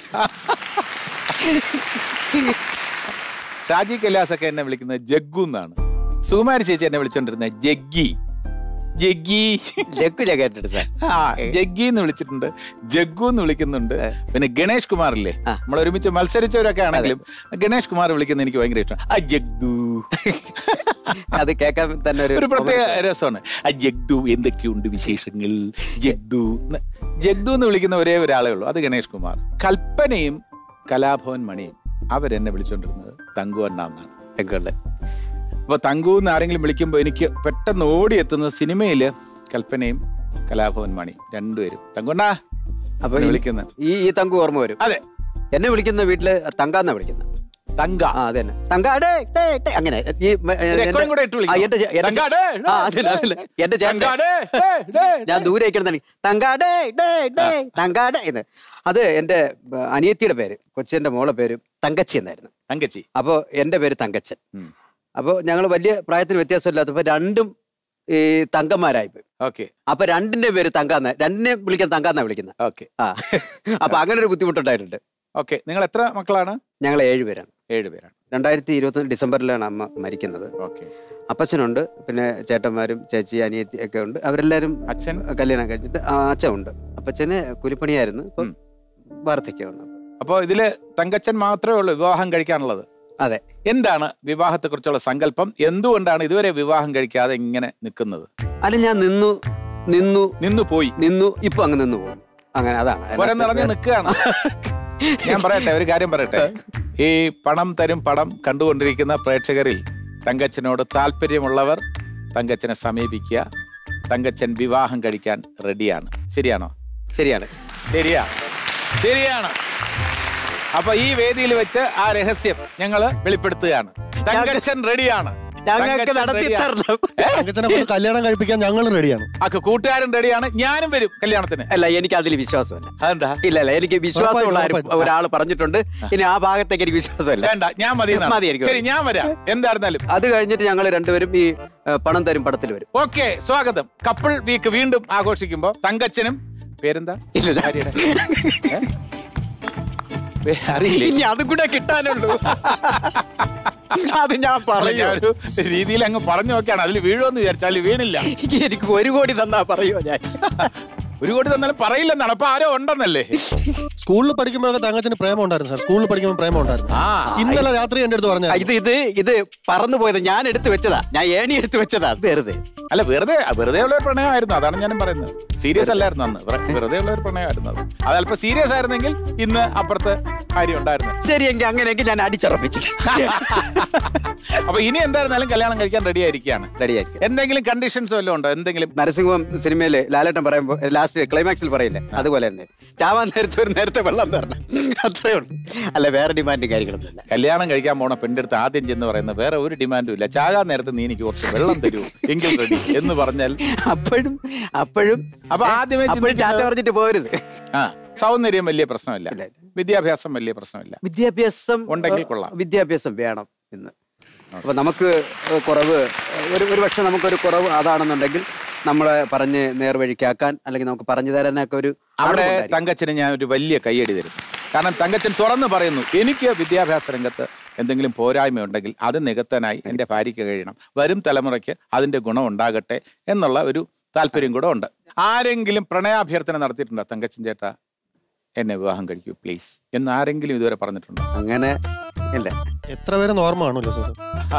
ഷാജി കൈലാസൊക്കെ എന്നെ വിളിക്കുന്നത് ജഗ്ഗു എന്നാണ് സുകുമാരി ചേച്ചി എന്നെ വിളിച്ചോണ്ടിരുന്നത് ജഗ്ഗി ജഗ്ഗി ജഗ്ഗു ഞാൻ കേട്ടിട്ട് സാർ ആ ജഗ്ഗി എന്ന് വിളിച്ചിട്ടുണ്ട് ജഗ്ഗു എന്ന് വിളിക്കുന്നുണ്ട് പിന്നെ ഗണേഷ് കുമാർ ഇല്ലേ ആ. നമ്മൾ ഒരുമിച്ച് മത്സരിച്ചവരൊക്കെ ആണെങ്കിലും ഗണേഷ് കുമാർ വിളിക്കുന്നത് എനിക്ക് ഭയങ്കര ഇഷ്ടമാണ് ആ ജഗ്ദു അത് കേൾക്കാൻ തന്നെ ഒരു ഒരു പ്രത്യേക രസമാണ് ആ ജഗ്ദു എന്തൊക്കെയുണ്ട് വിശേഷങ്ങൾ ജഗ്ദു എന്ന് ജഗ്ദു എന്ന് വിളിക്കുന്ന ഒരേ ഒരാളേ ഉള്ളൂ അത് ഗണേഷ് കുമാർ കൽപ്പനയും കലാഭവൻ മണിയും അവരെന്നെ വിളിച്ചോണ്ടിരുന്നത് തങ്കു അണ്ണ എന്നാണ് ജഗ്ഗുണ്ട്. അപ്പൊ തങ്കു എന്ന് ആരെങ്കിലും വിളിക്കുമ്പോൾ എനിക്ക് പെട്ടെന്ന് ഓടിയെത്തുന്നത് സിനിമയില് കൽപ്പനയും കലാഭവൻ മണി രണ്ടുപേരും തങ്കുണ്ണാ അപ്പൊ എന്ന് ഈ- വിളിക്കുന്നത് ഈ ഈ തങ്കു ഓർമ്മ വരും അതെ എന്നെ വിളിക്കുന്ന വീട്ടില് തങ്കാന്നാ വിളിക്കുന്നത് തങ്ക ആ അത് തന്നെ തങ്ക ഡേ, ഡേ, ഡേ, അങ്ങനെ ഈ മ- ഒരു എന്റെ- എക്കോയും കൂടെ ഇട്ട് ആ, വിളിക്കണം. എന്റെ ചേ- എന്റെ തങ്ക ചേ- ഡേ, ആ, അതന്നെ, അതന്നെ. എന്റെ ചേട്ടൻ തങ്ക ഡേ, ഡേ, ഡേ, ഞാൻ ഡേ. ദൂരെ ഇരിക്കണം തങ്കാടേ ഡേ ഡേ തങ്കാടേ എന്ന് അത് എന്റെ ബ- അനിയത്തിയുടെ പേര് കൊച്ചിന്റെ മോളെ പേര് തങ്കച്ചി എന്നായിരുന്നു തങ്കച്ചി അപ്പോൾ എന്റെ പേര് തങ്കച്ചൻ ഉം. അപ്പോൾ ഞങ്ങൾ വലിയ പ്രായത്തിന് വ്യത്യാസമില്ലാത്തപ്പോൾ രണ്ടും ഈ തങ്കന്മാരായിപ്പോയി ഓക്കെ അപ്പൊ രണ്ടിന്റെ പേര് തങ്കാന്ന രണ്ടിനെ വിളിക്കാൻ തങ്കാന്നാ വിളിക്കുന്നത് ഓക്കെ ആ അപ്പൊ അങ്ങനെ ഒരു ബുദ്ധിമുട്ടുണ്ടായിട്ടുണ്ട് ഓക്കെ നിങ്ങൾ എത്ര മക്കളാണ് ഞങ്ങൾ ഏഴുപേരാണ് ഏഴ് പേരാണ് രണ്ടായിരത്തി ഇരുപത്തി ഡിസംബറിലാണ് അമ്മ മരിക്കുന്നത് ഓക്കെ അപ്പച്ചനുണ്ട് പിന്നെ ചേട്ടന്മാരും ചേച്ചി അനിയത്തി ഒക്കെ ഉണ്ട് അവരെല്ലാരും അച്ഛൻ കല്യാണം കഴിച്ചിട്ട് ആ, അച്ഛൻ ഉണ്ട് അപ്പച്ചന് കൂലിപ്പണിയായിരുന്നു ഇപ്പം ഉം. വാർദ്ധക്യമാണ് അപ്പോ ഇതില് തങ്കച്ചൻ മാത്രമേ ഉള്ളൂ വിവാഹം കഴിക്കാനുള്ളത് അതെ എന്താണ് വിവാഹത്തെക്കുറിച്ചുള്ള സങ്കല്പം എന്തുകൊണ്ടാണ് ഇതുവരെ വിവാഹം കഴിക്കാതെ ഇങ്ങനെ നിൽക്കുന്നത് അല്ല ഞാൻ നിന്നു നിന്നു നിന്നു പോയി നിന്നു ഇപ്പൊ അങ്ങ് നിന്നു പോകും അങ്ങനെ അതാണ് പുരം നിറഞ്ഞ് നിൽക്കുകയാണ് ഞാൻ പറയട്ടെ ഒരു കാര്യം പറയട്ടെ ഈ പണം തരും പടം കണ്ടുകൊണ്ടിരിക്കുന്ന പ്രേക്ഷകരിൽ തങ്കച്ചനോട് താല്പര്യമുള്ളവർ തങ്കച്ചനെ സമീപിക്കുക തങ്കച്ചൻ വിവാഹം കഴിക്കാൻ റെഡിയാണ് ശരിയാണോ ശരിയാണ് ശരിയാ ശരിയാണ് അപ്പൊ ഈ വേദിയിൽ വെച്ച് ആ രഹസ്യം ഞങ്ങള് വെളിപ്പെടുത്തുകയാണ് തങ്കച്ചൻ റെഡിയാണ് ഞങ്ങൾക്ക് തങ്കച്ചൻ നടത്തി റെഡിയാണ്. തരണം തങ്കച്ചനെ കൊണ്ട് കല്യാണം കഴിപ്പിക്കാൻ ഞങ്ങളും റെഡിയാണ് ആ കൂട്ടുകാരൻ റെഡിയാണ് ഞാനും വരും കല്യാണത്തിന് അല്ല എനിക്ക് അതിൽ വിശ്വാസമല്ല അതെന്താ ഇല്ല ഇല്ല എനിക്ക് വിശ്വാസമുള്ള ആരും ഉറപ്പായിട്ടും. ഒരാൾ പറഞ്ഞിട്ടുണ്ട് ഇനി ആ ഭാഗത്തേക്ക് എനിക്ക് വിശ്വാസമല്ല വേണ്ട ഞാൻ മതി എന്നാണ്. മതിയായിരിക്കും. ശരി ഞാൻ വരാം എന്തായിരുന്നാലും അത് കഴിഞ്ഞിട്ട് ഞങ്ങൾ രണ്ടുപേരും ഈ ഏ, പണം തരും പടത്തിൽ വരും ഓക്കെ സ്വാഗതം കപ്പിൾ വീക്ക് വീണ്ടും ആഘോഷിക്കുമ്പോ തങ്കച്ചനും പേരെന്താ ഇല്ല. ഭാര്യയുടെ ഏ? പേ- അറിയില്ലേ ഇനി അതും കൂടെ കിട്ടാനുള്ളൂ അത് ഞാൻ അല്ല, പറയൂ ഞാനൊരു രീതിയിൽ അങ്ങ് പറഞ്ഞു നോക്കിയാണ് അതിൽ വീഴുമെന്ന് വിചാരിച്ചാൽ വീണില്ല എനിക്ക് ഒരു കോടി തന്നാ പറയോ ഞാൻ ഒരു കോടി തന്നാലും പറയില്ലെന്നാണ് അപ്പൊ ആരോ ഉണ്ടെന്നല്ലേ സ്കൂളിൽ പഠിക്കുമ്പോഴൊക്കെ തങ്കച്ചന് പ്രേമം ഉണ്ടായിരുന്നു സാർ സ്കൂളിൽ പഠിക്കുമ്പോൾ പ്രേമം ഉണ്ടായിരുന്നു ആ ഇന്നലെ രാത്രി എന്റെ അടുത്ത് പറഞ്ഞ ആ, ഇത് ഇത് ഇത് പറന്നു പോയത് ഞാൻ എടുത്തു വെച്ചതാ ഞാൻ ഏണി എടുത്തു വെച്ചതാ വെറുതെ അല്ല വെറുതെ വെറുതെ ഉള്ള ഒരു പ്രണയമായിരുന്നു അതാണ് ഞാനും പറയുന്നത് സീരിയസ് അല്ലായിരുന്നു അന്ന് വെറു- വെറുതെ ഉള്ള ഒരു പ്രണയമായിരുന്നു അത് അത് അല്പം സീരിയസ് ആയിരുന്നെങ്കിൽ ഇന്ന് അപ്പുറത്ത് കാര്യം ഉണ്ടായിരുന്നു ശരിയെങ്കിൽ അങ്ങനെയെങ്കിൽ ഞാൻ അടിച്ചുറപ്പിച്ചില്ല അപ്പൊ ഇനി എന്തായിരുന്നാലും കല്യാണം കഴിക്കാൻ റെഡി ആയിരിക്കുകയാണ് റെഡിയായിരിക്കും എന്തെങ്കിലും കണ്ടീഷൻസ് വല്ലതും ഉണ്ടോ എന്തെങ്കിലും നരസിംഹം സിനിമയില് ലാലേട്ടൻ പറയുമ്പോ ലാസ്റ്റ് ക്ലൈമാക്സിൽ പറയില്ലേ അതുപോലെ തന്നെ ചാവാൻ നേരത്തെ ഒരു നേരത്തെ വെള്ളം തരണം അത്രേ ഉള്ളൂ അല്ല വേറെ ഡിമാൻഡും കാര്യങ്ങളൊന്നുമില്ല കല്യാണം കഴിക്കാൻ പോണ പെണ്ണിന്റെ അടുത്ത് ആദ്യം ചെന്ന് പറയുന്നത് വേറെ ഒരു ഡിമാൻഡും ഇല്ല ചാകാൻ നേരത്ത് നീ എനിക്ക് കുറച്ച് വെള്ളം തരൂ എങ്കിൽ റെഡി എന്ന് പറഞ്ഞാൽ അപ്പോഴും അപ്പോഴും അപ്പൊ ആദ്യമേ അപ്പോഴും ടാറ്റ ചിന്തിക്കുന്നത് പറഞ്ഞിട്ട് പോരുത് ആ സൗന്ദര്യം വലിയ പ്രശ്നമില്ല ഇല്ല. വിദ്യാഭ്യാസം വലിയ പ്രശ്നമില്ല വിദ്യാഭ്യാസം ഉണ്ടെങ്കിൽ ഏഹ്, കൊള്ളാം. വിദ്യാഭ്യാസം വേണം ഇന്ന് അപ്പൊ നമുക്ക് ഏഹ്, കുറവ് ഒരു ഒരു പക്ഷെ നമുക്കൊരു കുറവ് അതാണെന്നുണ്ടെങ്കിൽ നമ്മളെ പറഞ്ഞ് നേർവഴിക്കാക്കാൻ അല്ലെങ്കിൽ നമുക്ക് പറഞ്ഞു തരാനൊക്കെ ഒരു അവിടെ അറിവുണ്ടായിരിക്കും. തങ്കച്ചന് ഞാൻ ഒരു വലിയ കയ്യടി തരും കാരണം തങ്കച്ചൻ തുറന്നു പറയുന്നു എനിക്ക് വിദ്യാഭ്യാസ രംഗത്ത് എന്തെങ്കിലും പോരായ്മ ഉണ്ടെങ്കിൽ അത് നികത്താനായി എൻ്റെ ഭാര്യയ്ക്ക് കഴിയണം വരും തലമുറയ്ക്ക് അതിൻ്റെ ഗുണം ഉണ്ടാകട്ടെ എന്നുള്ള ഒരു താല്പര്യം കൂടെ ഉണ്ട് ആരെങ്കിലും പ്രണയാഭ്യർത്ഥന നടത്തിയിട്ടുണ്ടോ തങ്കച്ചൻ ചേട്ടാ എന്നെ വിവാഹം കഴിക്കൂ പ്ലീസ് എന്ന് ആരെങ്കിലും ഇതുവരെ പറഞ്ഞിട്ടുണ്ടോ അങ്ങനെ ഇല്ല എത്ര പേരെ ഓർമ്മ കാണുമല്ലോ സാർ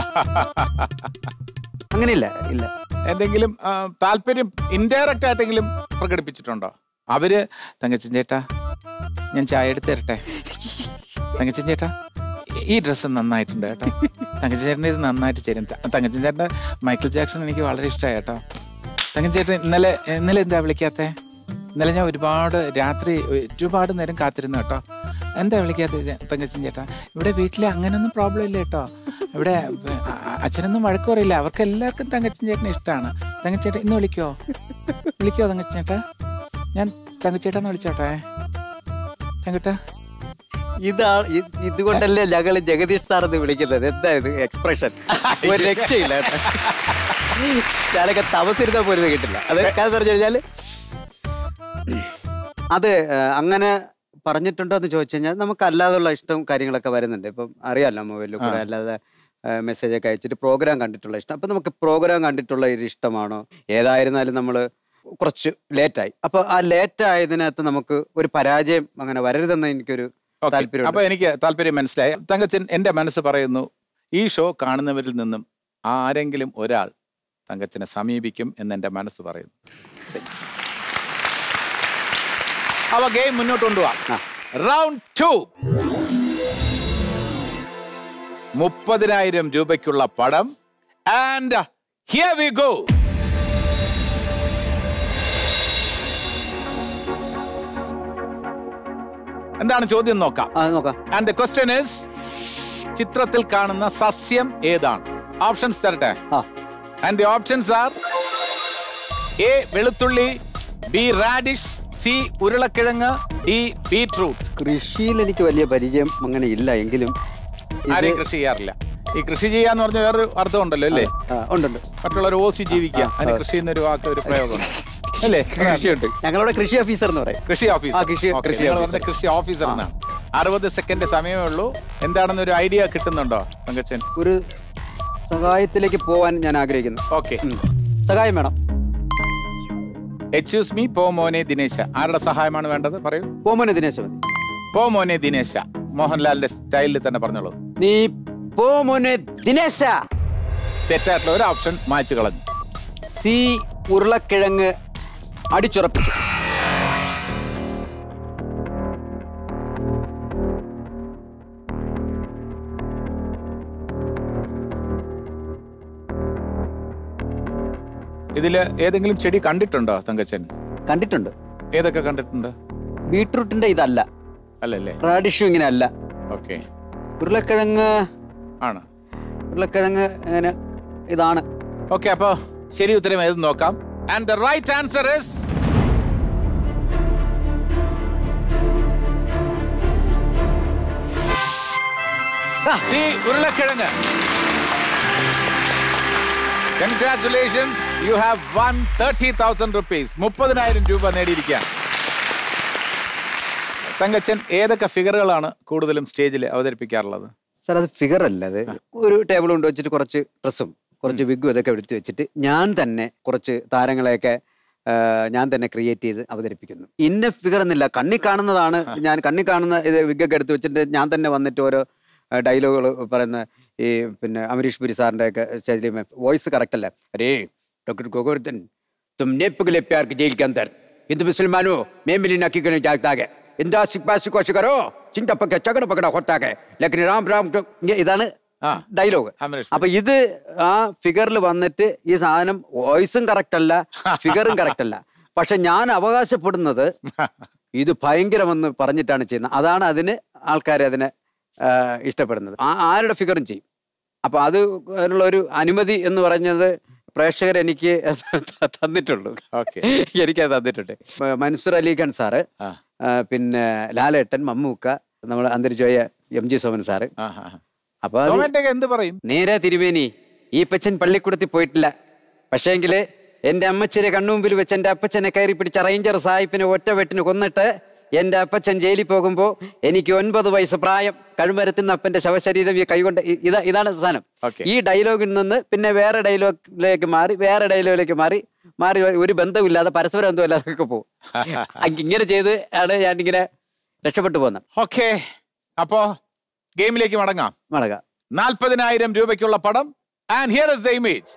അങ്ങനെയില്ല ഇല്ല എന്തെങ്കിലും ആ, താല്പര്യം ഇൻഡയറക്റ്റ് ആയിട്ടെങ്കിലും പ്രകടിപ്പിച്ചിട്ടുണ്ടോ അവര് തങ്കച്ചൻ ചേട്ടാ ഞാൻ ചായ എടുത്ത് തരട്ടെ തങ്കച്ചൻ ചേട്ടാ ഈ ഡ്രസ്സ് നന്നായിട്ടുണ്ട് കേട്ടോ തങ്കച്ചൻ ചേട്ടൻ്റെ ഇത് നന്നായിട്ട് ചേരും ത- തങ്കച്ചൻ ചേട്ടൻ്റെ മൈക്കിൾ ജാക്സൺ എനിക്ക് വളരെ ഇഷ്ടമായി കേട്ടോ തങ്കച്ചൻ ചേട്ടൻ ഇന്നലെ ഇന്നലെ എന്താ വിളിക്കാത്തെ ഇന്നലെ ഞാൻ ഒരുപാട് രാത്രി ഒരുപാട് നേരം കാത്തിരുന്നു കേട്ടോ എന്താ വിളിക്കാത്ത തങ്കച്ചൻ ചേട്ടാ ഇവിടെ വീട്ടിൽ അങ്ങനെയൊന്നും പ്രോബ്ലം ഇല്ല കേട്ടോ ഇവിടെ അ- അ- അച്ഛനൊന്നും വഴക്ക് പറയില്ല അവർക്ക് എല്ലാവർക്കും തങ്കച്ചൻ ചേട്ടനെ ഇഷ്ടമാണ് തങ്കച്ചേട്ടൻ ഇന്ന് വിളിക്കോ വിളിക്കോ തങ്കച്ചൻ ചേട്ടാ ഞാൻ തങ്കച്ചേട്ടാന്ന് വിളിച്ചോട്ടെ തങ്കട്ടാ ഇതാ ഇ- ഇതുകൊണ്ടല്ലേ ഞങ്ങള് ജഗദീഷ് സാർ എന്ന് വിളിക്കുന്നത് എന്താ ഇത് എക്സ്പ്രഷൻ ഒരു രക്ഷയില്ല കേട്ടോ. ഞാനൊക്കെ താമസിരുന്ന പോലും ഇത് കിട്ടില്ല അത് കാര്യം പറഞ്ഞു കഴിഞ്ഞാല് അത് ഏഹ്, അങ്ങനെ പറഞ്ഞിട്ടുണ്ടോ എന്ന് ചോദിച്ചു കഴിഞ്ഞാൽ നമുക്ക് അല്ലാതുള്ള ഇഷ്ടവും കാര്യങ്ങളൊക്കെ വരുന്നുണ്ട് ഇപ്പം അറിയാമല്ലോ മൊബൈലിൽ കൂടെ അല്ലാതെ മെസ്സേജ് ഒക്കെ അയച്ചിട്ട് പ്രോഗ്രാം കണ്ടിട്ടുള്ള ഇഷ്ടം അപ്പം നമുക്ക് പ്രോഗ്രാം കണ്ടിട്ടുള്ള ഒരു ഇഷ്ടമാണോ ഏതായിരുന്നാലും നമ്മൾ കുറച്ച് ലേറ്റായി അപ്പോൾ ആ ലേറ്റ് ആയതിനകത്ത് നമുക്ക് ഒരു പരാജയം അങ്ങനെ വരരുതെന്ന് എനിക്കൊരു ഓക്കേ. താല്പര്യം അപ്പൊ എനിക്ക് താല്പര്യം മനസ്സിലായി തങ്കച്ചൻ എന്റെ മനസ്സ് പറയുന്നു ഈ ഷോ കാണുന്നവരിൽ നിന്നും ആരെങ്കിലും ഒരാൾ തങ്കച്ചനെ സമീപിക്കും എന്ന് എന്റെ മനസ്സ് പറയുന്നു അവ ഗെയിം മുന്നോട്ട് കൊണ്ടുപോവാം റൗണ്ട് ടു മുപ്പതിനായിരം രൂപയ്ക്കുള്ള പടം ആൻഡ് ഹിയർ വി ഗോ എന്താണ് ചോദ്യം നോക്കാം ആ നോക്കാം ആൻഡ് ദ ക്വസ്റ്റ്യൻ ഇസ് ചിത്രത്തിൽ കാണുന്ന സസ്യം ഏതാണ് ഓപ്ഷൻസ് തരട്ടെ ആ and the options are A വെളുത്തുള്ളി ബി റാഡിഷ് സി ഉരുളക്കിഴങ്ങ് ഡി ബീട്രൂട്ട് കൃഷിയിൽ എനിക്ക് വലിയ പരിചയം അങ്ങനെ ഇല്ല എങ്കിലും ഇത് ആരെയും കൃഷി ചെയ്യാറില്ല ഈ കൃഷി ചെയ്യാന്ന് പറഞ്ഞ വേറൊരു അർത്ഥം ഉണ്ടല്ലോ അല്ലേ ആ, ഉണ്ടുണ്ട് മറ്റുള്ളവർ ഓസി ജീവിക്കുക അതിന് കൃഷി എന്നൊരു വാക്ക് ഒരു പ്രയോഗമുണ്ട് അല്ലേ കൃഷിയുണ്ട് ഞങ്ങളുടെ കൃഷി ഓഫീസർ എന്ന് പറയും കൃഷി ഓഫീസർ ആ, കൃഷി- ഓക്കേ, കൃഷി നിങ്ങൾ ഓഫീസർ. പറഞ്ഞ കൃഷി ഓഫീസർ എന്നാണ് അറുപത് സെക്കൻഡ് സമയമേ ഉള്ളൂ എന്താണെന്ന് ഒരു ഐഡിയ കിട്ടുന്നുണ്ടോ പങ്കച്ചൻ ഒരു സഹായത്തിലേക്ക് പോവാൻ ഞാൻ ആഗ്രഹിക്കുന്നു ഓക്കെ ഉം. സഹായം വേണം എക്സ്ക്യൂസ് മീ പോ മോനെ ദിനേശ ആരുടെ സഹായമാണ് വേണ്ടത് പറയൂ പോമോനെ ദിനേശ് മതി പോ മോനെ ദിനേശ മോഹൻലാലിന്റെ സ്റ്റൈലിൽ തന്നെ പറഞ്ഞോളൂ നീ പോമോനെ ദിനേശ തെറ്റായിട്ടുള്ള ഒരു ഓപ്ഷൻ മായ്ച്ചു കളഞ്ഞു സി ഉരുളക്കിഴങ്ങ് അടിച്ചുറപ്പിച്ചു ഇതില് ഏതെങ്കിലും ചെടി കണ്ടിട്ടുണ്ടോ തങ്കച്ചൻ കണ്ടിട്ടുണ്ട് ഏതൊക്കെ കണ്ടിട്ടുണ്ട് ബീട്രൂട്ടിന്റെ ഇതല്ല അല്ലല്ലേ റാഡിഷും ഇങ്ങനെ അല്ല ഓക്കെ ഉരുളക്കിഴങ്ങ് ആണ് ഉരുളക്കിഴങ്ങ് ഇങ്ങനെ ഇതാണ് ഓക്കെ അപ്പോ ശരി ഉത്തരം ഏത് നോക്കാം and the right answer is C ഉരുളക്കിഴങ്ങ് congratulations you have won thirty thousand rupees മുപ്പതിനായിരം രൂപ നേടിയിരിക്കുക തങ്കച്ചൻ ഏതൊക്കെ ഫിഗറുകളാണ് കൂടുതലും സ്റ്റേജിൽ അവതരിപ്പിക്കാറുള്ളത് സാർ അത് ഫിഗർ അല്ല അത് ഒരു ടേബിൾ കൊണ്ട് വെച്ചിട്ട് കുറച്ച് ഡ്രസ്സും കുറച്ച് വിഗും ഇതൊക്കെ എടുത്ത് വെച്ചിട്ട് ഞാൻ തന്നെ കുറച്ച് താരങ്ങളെയൊക്കെ ആ, ഞാൻ തന്നെ ക്രിയേറ്റ് ചെയ്ത് അവതരിപ്പിക്കുന്നു ഇന്ന ഫിഗർ എന്നില്ല കണ്ണി കാണുന്നതാണ് ഞാൻ കണ്ണി കാണുന്ന ഇത് വിഗൊക്കെ എടുത്ത് വെച്ചിട്ട് ഞാൻ തന്നെ വന്നിട്ട് ഓരോ ഡയലോഗുകൾ പറയുന്ന ഈ പിന്നെ അമരീഷ് പുരി സാറിൻ്റെ ഒക്കെ സ്റ്റേജിൽ വോയിസ് കറക്റ്റ് അല്ല അരേ ഡോക്ടർ ഗോഗോർദ്ധൻ तुमने पगले प्यार के जेल के अंदर हिंदू मुसलमानों मैं मिली नकी करने जागता है इंदा सिपासी कोशिश करो चिंता पकड़ चगड़ पकड़ा होता है लेकिन राम राम तो ये ഇതാണ് ആ. ഡയലോഗ് അമരീഷ് അപ്പൊ ഇത് ആ ഫിഗറിൽ വന്നിട്ട് ഈ സാധനം വോയിസും കറക്റ്റ് അല്ല ഫിഗറും കറക്റ്റ് അല്ല പക്ഷെ ഞാൻ അവകാശപ്പെടുന്നത് ഇത് ഭയങ്കരമെന്ന് പറഞ്ഞിട്ടാണ് ചെയ്യുന്നത് അതാണ് അതിന് ആൾക്കാർ അതിനെ ആ, ഇഷ്ടപ്പെടുന്നത് ആ ആരുടെ ഫിഗറും ചെയ്യും അപ്പൊ അത് അതിനുള്ള ഒരു അനുമതി എന്ന് പറഞ്ഞത് പ്രേക്ഷകർ എനിക്ക് തന്നിട്ടുള്ളൂ ഓക്കെ എനിക്കത് തന്നിട്ടുണ്ട് മ- മൻസൂർ അലി ഖാൻ സാറ് ആ. ആ, പിന്നെ ലാലേട്ടൻ മമ്മൂക്ക നമ്മൾ അന്തരിച്ചുപോയ എം ജി സോമൻ സാറ് അപ്പൊ അത് സോമന്റെ എന്ത് പറയും നേരെ തിരുവേനി ഈ പച്ചൻ പള്ളിക്കൂടത്തിൽ പോയിട്ടില്ല പക്ഷേങ്കില് എന്റെ അമ്മച്ചിരെ കണ്ണുമുമ്പിൽ വെച്ച് എന്റെ അപ്പച്ചനെ കയറി പിടിച്ച റേഞ്ചർ സാഹിബിനെ ഒറ്റ വെട്ടിന് കൊന്നിട്ട് എന്റെ അപ്പച്ചൻ ജയിലിൽ പോകുമ്പോ എനിക്ക് ഒൻപത് വയസ്സ് പ്രായം കഴുമരത്തുന്ന അപ്പന്റെ ശവശരീരം ഈ കൈകൊണ്ട് ഇ- ഇതാ ഇതാണ് സാധനം Okay. ഈ ഡയലോഗിൽ നിന്ന് പിന്നെ വേറെ ഡയലോഗിലേക്ക് മാറി വേറെ ഡയലോഗിലേക്ക് മാറി മാറി ഒരു ബന്ധമില്ലാതെ പരസ്പര ബന്ധമില്ലാതെ ഒക്കെ പോകും അങ് ഇങ്ങനെ ചെയ്ത് ആണ് ഞാൻ ഇങ്ങനെ രക്ഷപ്പെട്ടു പോകുന്നത് ഓക്കെ അപ്പോ ഗെയിമിലേക്ക് മടങ്ങാം മടക നാൽപ്പതിനായിരം രൂപയ്ക്കുള്ള പടം and here is the image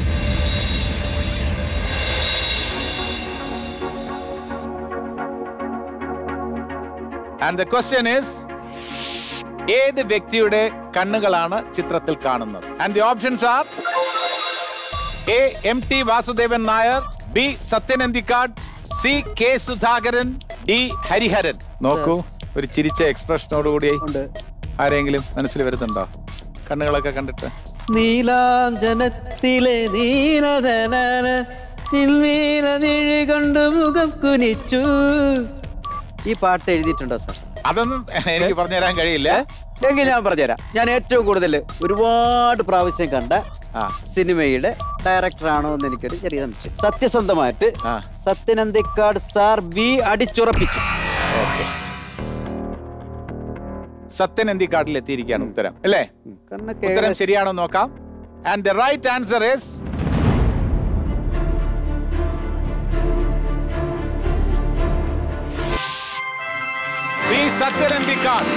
and the question is ഏത് വ്യക്തിയുടെ കണ്ണുകളാണ് ചിത്രത്തിൽ കാണുന്നത് and the options are A M T Vasudevan Nair B Sathyan Anthikad C K Sudhakaran D Hariharan നോക്കൂ ഒരു ചിരിച്ച എക്സ്പ്രഷനോടുകൂടി ഉണ്ട് ആരെങ്കിലും മനസ്സിൽ വരുന്നുണ്ടോ കണ്ണുകളൊക്കെ കണ്ടിട്ട് നീലാഞ്ജനത്തിലെ നീലധനന നിഴി കൊണ്ട് മുഖം കുനിച്ചു ഈ പാട്ട് എഴുതിയിട്ടുണ്ടോ സാർ അതൊന്നും എനിക്ക് പറഞ്ഞു തരാൻ കഴിയില്ല എങ്കിൽ ഞാൻ പറഞ്ഞുതരാം ഞാൻ ഏറ്റവും കൂടുതൽ ഒരുപാട് പ്രാവശ്യം കണ്ട ആ സിനിമയുടെ ഡയറക്ടറാണോ എന്ന് എനിക്കൊരു ചെറിയ സംശയം സത്യസന്ധമായിട്ട് ആ. Sathyan Anthikad sir B അടിച്ചുറപ്പിച്ചു okay Sathyan എന്തിക്കാട്ടിൽ എത്തിയിരിക്കുകയാണ് ഉത്തരം അല്ലേ കണ്ണൊക്കെ ഉത്തരം ഏകദേശം- ശരിയാണോ നോക്കാം and the right answer is B Sathyan എന്തിക്കാട്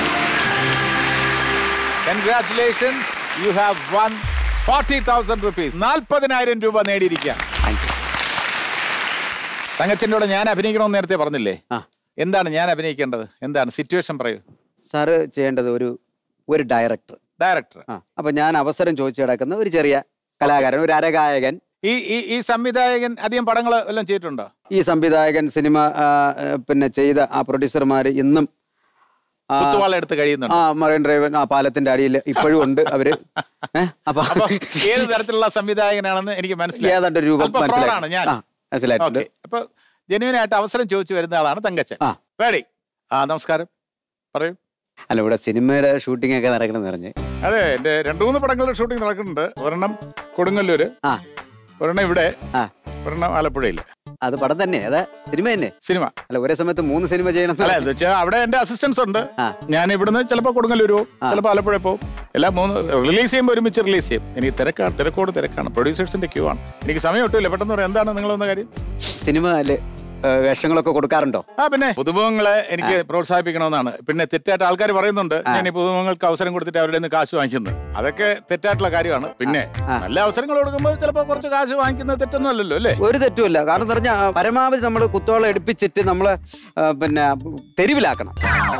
congratulations you have one forty thousand rupees നാൽപ്പതിനായിരം രൂപ നേടിയിരിക്കുക Thank you. തങ്കച്ചൻ്റെ കൂടെ ഞാൻ അഭിനയിക്കണമെന്ന് നേരത്തെ പറഞ്ഞില്ലേ ആ. എന്താണ് ഞാൻ അഭിനയിക്കേണ്ടത് എന്താണ് സിറ്റുവേഷൻ പറയൂ സാറ് ചെയ്യേണ്ടത് ഒരു ഒരു ഡയറക്ടർ ഡയറക്ടർ ആ അപ്പൊ ഞാൻ അവസരം ചോദിച്ചു കിടക്കുന്ന ഒരു ചെറിയ കലാകാരൻ ഒരു അരഗായകൻ ഈ ഈ ഈ സംവിധായകൻ അധികം പടങ്ങൾ എല്ലാം ചെയ്തിട്ടുണ്ടോ ഈ സംവിധായകൻ സിനിമ ആ, ആ, പിന്നെ ചെയ്ത ആ പ്രൊഡ്യൂസർമാർ ഇന്നും ആ, കുത്തുവാള എടുത്ത് കഴിയുന്നുണ്ട് ആ മറൈൻ ഡ്രൈവൻ ആ പാലത്തിന്റെ അടിയിൽ ഇപ്പോഴും ഉണ്ട് അവര് ഏ, അപ്പൊ അപ്പൊ ഏത് തരത്തിലുള്ള സംവിധായകനാണെന്ന് എനിക്ക് മനസ്സിലായി ഏതാണ്ട് ഒരു രൂപം അല്പം fraud ആണ് ഞാൻ ആ മനസ്സിലായിട്ടുണ്ട് ഓക്കെ അപ്പൊ ജെന്യൂൻ ആയിട്ട് അവസരം ചോദിച്ചു വരുന്ന ആളാണ് തങ്കച്ചൻ ആ. റെഡി ആ നമസ്കാരം പറയൂ അല്ല ഇവിടെ സിനിമയുടെ ഷൂട്ടിംഗ് ഒക്കെ നടക്കണം പറഞ്ഞ് അതെ എന്റെ രണ്ടു മൂന്ന് പടങ്ങളുടെ ഷൂട്ടിംഗ് നടക്കുന്നുണ്ട് ഒരെണ്ണം കൊടുങ്ങല്ലൂര് ആ ഒരെണ്ണം ഇവിടെ ആ ഒരെണ്ണം ആലപ്പുഴയിൽ അത് പടം തന്നെ അതാ സിനിമ തന്നെ സിനിമ അല്ല ഒരേ സമയത്ത് മൂന്ന് സിനിമ ചെയ്യണം എന്ന് അല്ല എന്ന് വെച്ചാൽ അവിടെ എന്റെ അസിസ്റ്റൻസ് ഉണ്ട് ആ. ഞാൻ ഇവിടുന്ന് ചിലപ്പോൾ കൊടുങ്ങല്ലൂർ പോകും ആ. ചിലപ്പോൾ ആലപ്പുഴ പോകും എല്ലാം മൂന്ന് റിലീസ് ചെയ്യുമ്പോൾ ഒരുമിച്ച് റിലീസ് ചെയ്യും എനിക്ക് തിരക്കാണ് തിരക്കോട് തിരക്കാണ് പ്രൊഡ്യൂസേഴ്സിന്റെ ക്യൂ ആണ് എനിക്ക് സമയം ഒട്ടുമില്ല പെട്ടെന്ന് പറയാം എന്താണ് നിങ്ങൾ വന്ന കാര്യം സിനിമ അല്ലേ ഏ, വേഷങ്ങളൊക്കെ കൊടുക്കാറുണ്ടോ ആ പിന്നെ പുതുമുഖങ്ങളെ എനിക്ക് പ്രോത്സാഹിപ്പിക്കണമെന്നാണ് പിന്നെ തെറ്റായിട്ട് ആൾക്കാർ പറയുന്നുണ്ട് ഞാൻ ഈ പുതുമുഖങ്ങൾക്ക് അവസരം കൊടുത്തിട്ട് അവരുടെ നിന്ന് കാശ് വാങ്ങിക്കുന്നത് അതൊക്കെ തെറ്റായിട്ടുള്ള കാര്യമാണ് പിന്നെ നല്ല അവസരങ്ങൾ കൊടുക്കുമ്പോൾ ചിലപ്പോൾ കുറച്ച് കാശ് വാങ്ങിക്കുന്നത് തെറ്റൊന്നും അല്ലല്ലോ അല്ലേ ഒരു തെറ്റുമില്ല കാരണം എന്ന് പറഞ്ഞാൽ പരമാവധി നമ്മൾ കുത്തോളം എടുപ്പിച്ചിട്ട് നമ്മൾ പിന്നെ തെരുവിലാക്കണം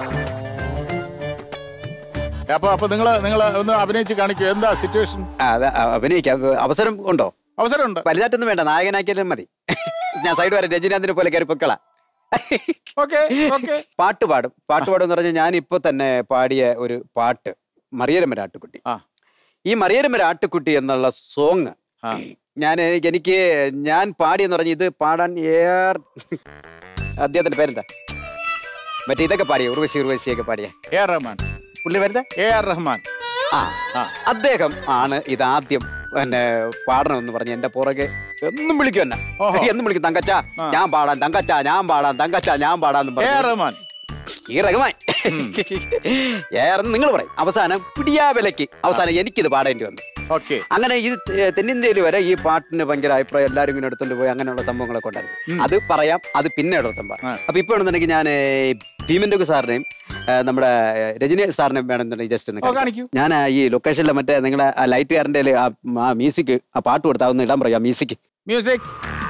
അപ്പൊ അപ്പൊ നിങ്ങൾ നിങ്ങൾ ഒന്ന് അഭിനയിച്ച് കാണിക്കൂ എന്താ സിറ്റുവേഷൻ ആ, അത് അഭിനയിക്കാം അവസരം ഉണ്ടോ അവസരമുണ്ട് വലുതായിട്ടൊന്നും വേണ്ട നായകനാക്കിയാലും മതി ഞാൻ സൈഡ് വരെ രജനീകാന്തിനെ പോലെ കയറി പൊക്കള ഓക്കെ ഓക്കെ പാട്ട് പാടും പാട്ട് പാടും എന്ന് പറഞ്ഞാൽ ഞാൻ ഇപ്പൊ തന്നെ പാടിയ ഒരു പാട്ട് മറിയരമ്മ ആട്ടുകുട്ടി ആ. ഈ മറിയരമ്മ ആട്ടുകുട്ടി എന്നുള്ള സോങ് ആ. ഞാൻ എനിക്ക് ഞാൻ പാടിയെന്ന് പറഞ്ഞ ഇത് പാടാൻ ഏർ അദ്ദേഹത്തിന്റെ പേരെന്താ മറ്റേ ഇതൊക്കെ പാടിയ ഉർവശി ഉർവശിയൊക്കെ പാടിയ എ ആർ റഹ്മാൻ പുള്ളി വരുന്ന എ ആർ റഹ്മാൻ ആ ആ. അദ്ദേഹം ആണ് ഇതാദ്യം പിന്നെ പാടണമെന്ന് പറഞ്ഞ് എന്റെ പുറകെ എന്നും വിളിക്കും എന്നെ ഓഹോ. എന്നും വിളിക്കും തങ്കച്ച ആ. ഞാൻ പാടാം തങ്കച്ച ഞാൻ പാടാം തങ്കച്ച ഞാൻ പാടാന്ന് എ ആർ പറഞ്ഞു റഹ്മാൻ ഈ റഹ്മാൻ ഏറെ നിങ്ങൾ പറയും അവസാനം പിടിയാവിലയ്ക്ക് അവസാനം എനിക്കിത് പാടേണ്ടി വന്നു ഓക്കെ അങ്ങനെ ഈ ഏ, തെന്നിന്ത്യയിൽ വരെ ഈ പാട്ടിന് ഭയങ്കര അഭിപ്രായം എല്ലാവരും ഇങ്ങനെ എടുത്തോണ്ട് പോയി അങ്ങനെയുള്ള സംഭവങ്ങളൊക്കെ ഉണ്ടായിരുന്നു അത് പറയാം അത് പിന്നെ സംഭവം ആ. അപ്പൊ ഇപ്പൊ വേണമെന്നുണ്ടെങ്കിൽ ഞാൻ ഭീമന്റെ സാറിനെയും ഏ, നമ്മുടെ ഏ, രജനി സാറിനെയും വേണമെന്നുണ്ടെങ്കിൽ ജസ്റ്റ് ഒന്ന് ഓ, കാണിക്കാം. കാണിക്കൂ. ഞാൻ ആ ഈ ലൊക്കേഷനിലെ മറ്റേ നിങ്ങളെ ആ ലൈറ്റുകാരൻ്റെ ആ മ്യൂസിക് ആ പാട്ട് കൊടുത്താൽ ഒന്ന് ഇടാൻ പറയാം മ്യൂസിക് മ്യൂസിക്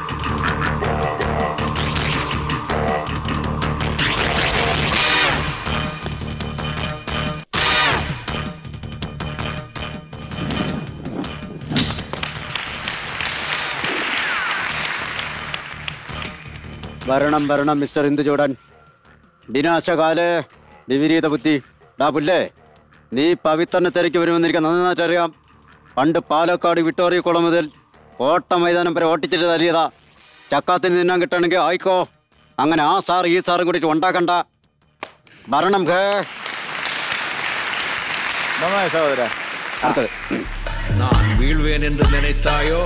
വരണം വരണം മിസ്റ്റർ ഇന്ദുചൂടൻ വിനാശകാല് വിപരീത ബുദ്ധി ഡാ പുല്ലേ നീ പവിത്രനെ തിരക്കി വരുമെന്ന് എനിക്ക് നന്നായിട്ട് അറിയാം പണ്ട് പാലക്കാട് വിക്ടോറിയ കുളം മുതൽ കോട്ട മൈതാനം വരെ ഓട്ടിച്ചിട്ട് തരിയതാ ചക്കാത്തിന് തിന്നാൻ കിട്ടണമെങ്കിൽ ആയിക്കോ അങ്ങനെ ആ സാർ ഈ സാറും കൂടിയിട്ട് ഉണ്ടാക്കണ്ട വരണം ഘേ നന്നായി സഹോദര അടുത്തത് நான் வீழ்வேன் என்று நினைத்தாயோ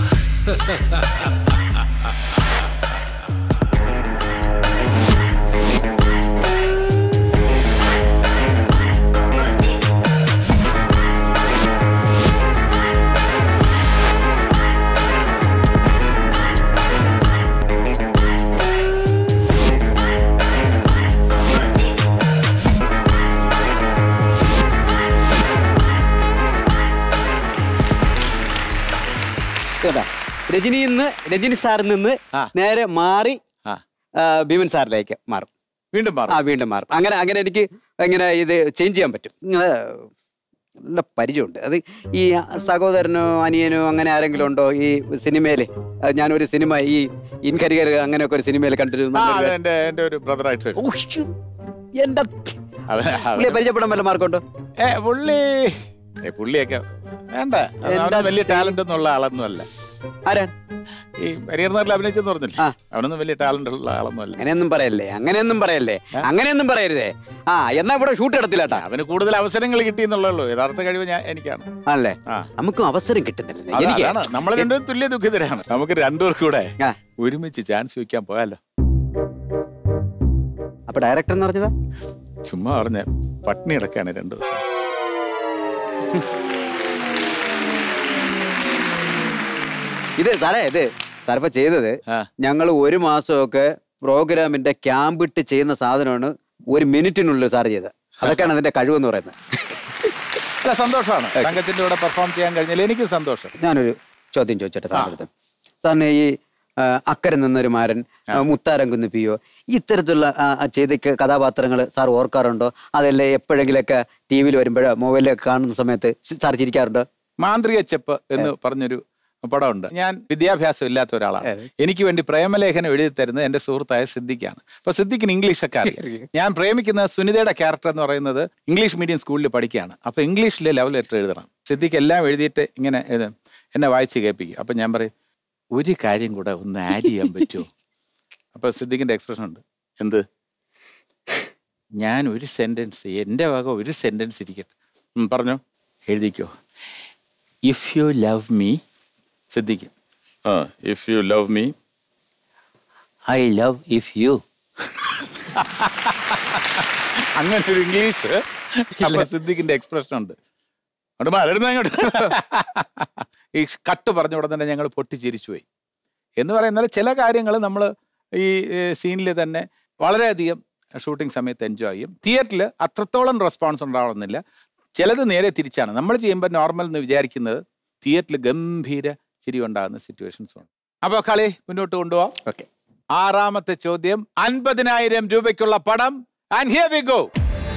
കേട്ടാ രജനിയിൽ നിന്ന് രജനി സാറിൽ നിന്ന് ആ. നേരെ മാറി ആ ആ, ഭീമൻ സാറിലേക്ക് മാറും വീണ്ടും ആ മാറും വീണ്ടും മാറും അങ്ങനെ അങ്ങനെ എനിക്ക് ഇങ്ങനെ ഇത് ചേഞ്ച് ചെയ്യാൻ പറ്റും നിങ്ങള് നല്ല പരിചയമുണ്ട് അത് ഈ സഹോദരനോ അനിയനോ അങ്ങനെ ആരെങ്കിലും ഉണ്ടോ ഈ സിനിമയില് അത് ഞാനൊരു സിനിമ ഈ ഇൻകരിയർ അങ്ങനെയൊക്കെ ഒരു സിനിമയിൽ കണ്ടിരുന്നു ആ അത് എന്റെ എന്റെ ഒരു ബ്രദറായിട്ട് വരും എന്റെ അവൻ- അവൻ- പുള്ളിയെ പരിചയപ്പെടാൻ വല്ല മാർക്കുണ്ടോ ഏ പുള്ളി ഏ പുള്ളിയൊക്കെ വേണ്ട അത് അവന് എന്താ വലിയ ടാലന്റ് ഒന്നുള്ള ആളൊന്നും അല്ല ആരാ ഈ ഹരിയർനാട്ടിൽ അഭിനയിച്ചെന്ന് പറഞ്ഞില്ല ആ. അവനൊന്നും വലിയ ടാലന്റ് ഉള്ള ആളൊന്നും അല്ല അങ്ങനെയൊന്നും പറയല്ലേ അങ്ങനെയൊന്നും പറയല്ലേ അങ്ങനെയൊന്നും പറയരുതേ ആ എന്നാ ഇവിടെ ഷൂട്ട് എടുത്തില്ലാട്ടാ അവന് കൂടുതൽ അവസരങ്ങൾ കിട്ടി എന്നുള്ളൂ യഥാർത്ഥ കഴിവ് ഞാൻ എനിക്കാണ് ആണല്ലേ ആ നമുക്കും അവസരം കിട്ടുന്നില്ല അതാ- എനിക്ക് അതാണ് നമ്മൾ രണ്ടും തുല്യ ദുഃഖിതരാണ് നമുക്ക് രണ്ടുപേർക്കും കൂടെ ആ. ഒരുമിച്ച് ചാൻസ് വെക്കാൻ പോയാലോ അപ്പൊ ഡയറക്ടർ എന്ന് പറഞ്ഞതാ ചുമ്മാ പറഞ്ഞ പട്ടിണി കിടക്കാണ് രണ്ടു ദിവസം ഇത് സാറേ ഇത് സാറിപ്പോ ചെയ്തത് ആ. ഞങ്ങൾ ഒരു മാസമൊക്കെ പ്രോഗ്രാമിന്റെ ക്യാമ്പ് ഇട്ട് ചെയ്യുന്ന സാധനമാണ് ഒരു മിനിറ്റിനുള്ളിൽ സാർ ചെയ്തത് അതൊക്കെയാണ് അതിന്റെ കഴിവെന്ന് പറയുന്നത് അല്ല സന്തോഷമാണ് തങ്കത്തിന്റെ കൂടെ പെർഫോം ചെയ്യാൻ കഴിഞ്ഞാൽ എനിക്ക് സന്തോഷം ഞാനൊരു ചോദ്യം ചോദിച്ചോട്ടെ സാറിന്റെ അടുത്ത് സാറിന് ഈ ആ, അക്കരെ നിന്നൊരു മാരൻ ആ, മുത്താരം കുന്നിപ്പിയോ ഇത്തരത്തിലുള്ള ആ, ആ ചെയ്ത ക- കഥാപാത്രങ്ങൾ സാർ ഓർക്കാറുണ്ടോ അതല്ലേ എപ്പോഴെങ്കിലൊക്കെ ടി വിയിൽ വരുമ്പോഴോ മൊബൈലിലൊക്കെ കാണുന്ന സമയത്ത് സാർ ചിരിക്കാറുണ്ടോ മാന്ത്രിക ചെപ്പ് എന്ന് പറഞ്ഞൊരു പടമുണ്ട് ഞാൻ വിദ്യാഭ്യാസം ഇല്ലാത്ത ഒരാളാണ് എനിക്ക് വേണ്ടി പ്രേമലേഖനം എഴുതി തരുന്നത് എന്റെ സുഹൃത്തായ സിദ്ദിഖാണ് അപ്പൊ സിദ്ദിഖിന് ഇംഗ്ലീഷൊക്കെ അറിയാം ഞാൻ പ്രേമിക്കുന്ന സുനിതയുടെ ക്യാരക്ടർ എന്ന് പറയുന്നത് ഇംഗ്ലീഷ് മീഡിയം സ്കൂളിൽ പഠിക്കുകയാണ് അപ്പൊ ഇംഗ്ലീഷിലെ ലവ് ലെറ്റർ എഴുതണം സിദ്ദിഖ് എല്ലാം എഴുതിയിട്ട് ഇങ്ങനെ എഴുതും എന്നെ വായിച്ച് കേൾപ്പിക്കും അപ്പൊ ഞാൻ പറയും ഒരു കാര്യം കൂടെ ഒന്ന് ആഡ് ചെയ്യാൻ പറ്റുമോ അപ്പൊ സിദ്ദിഖിന്റെ എക്സ്പ്രഷൻ ഉണ്ട് എന്ത് ഞാൻ ഒരു സെന്റൻസ് എൻ്റെ വക ഒരു സെന്റൻസ് ഇരിക്കട്ടെ ഉം, പറഞ്ഞോ എഴുതിക്കോ if you love me Siddique ആ if you love me I love if you അങ്ങനെ ഒരു ഇംഗ്ലീഷ് അപ്പൊ സിദ്ദിഖിന്റെ എക്സ്പ്രഷൻ ഉണ്ട് അങ്ങോട്ട് മാറി, എഴുതുന്ന അങ്ങോട്ട് ഈ കട്ട് പറഞ്ഞ ഉടനെ തന്നെ ഞങ്ങൾ പൊട്ടിച്ചിരിച്ചു പോയി എന്ന് പറയുന്നത് ചില കാര്യങ്ങൾ നമ്മൾ ഈ സീനിൽ തന്നെ വളരെയധികം ഷൂട്ടിംഗ് സമയത്ത് എൻജോയ് ചെയ്യും തിയേറ്ററിൽ അത്രത്തോളം റെസ്പോൺസ് ഉണ്ടാവണമെന്നില്ല ചിലത് നേരെ തിരിച്ചാണ് നമ്മൾ ചെയ്യുമ്പോൾ നോർമൽ എന്ന് വിചാരിക്കുന്നത് തിയേറ്ററിൽ ഗംഭീര ചിരി ഉണ്ടാകുന്ന സിറ്റുവേഷൻസ് ഉണ്ട് അപ്പോൾ കളി മുന്നോട്ട് കൊണ്ടുപോകാം ഓക്കെ ആറാമത്തെ ചോദ്യം അൻപതിനായിരം രൂപയ്ക്കുള്ള പടം ആൻഡ് ഹിയർ വി ഗോ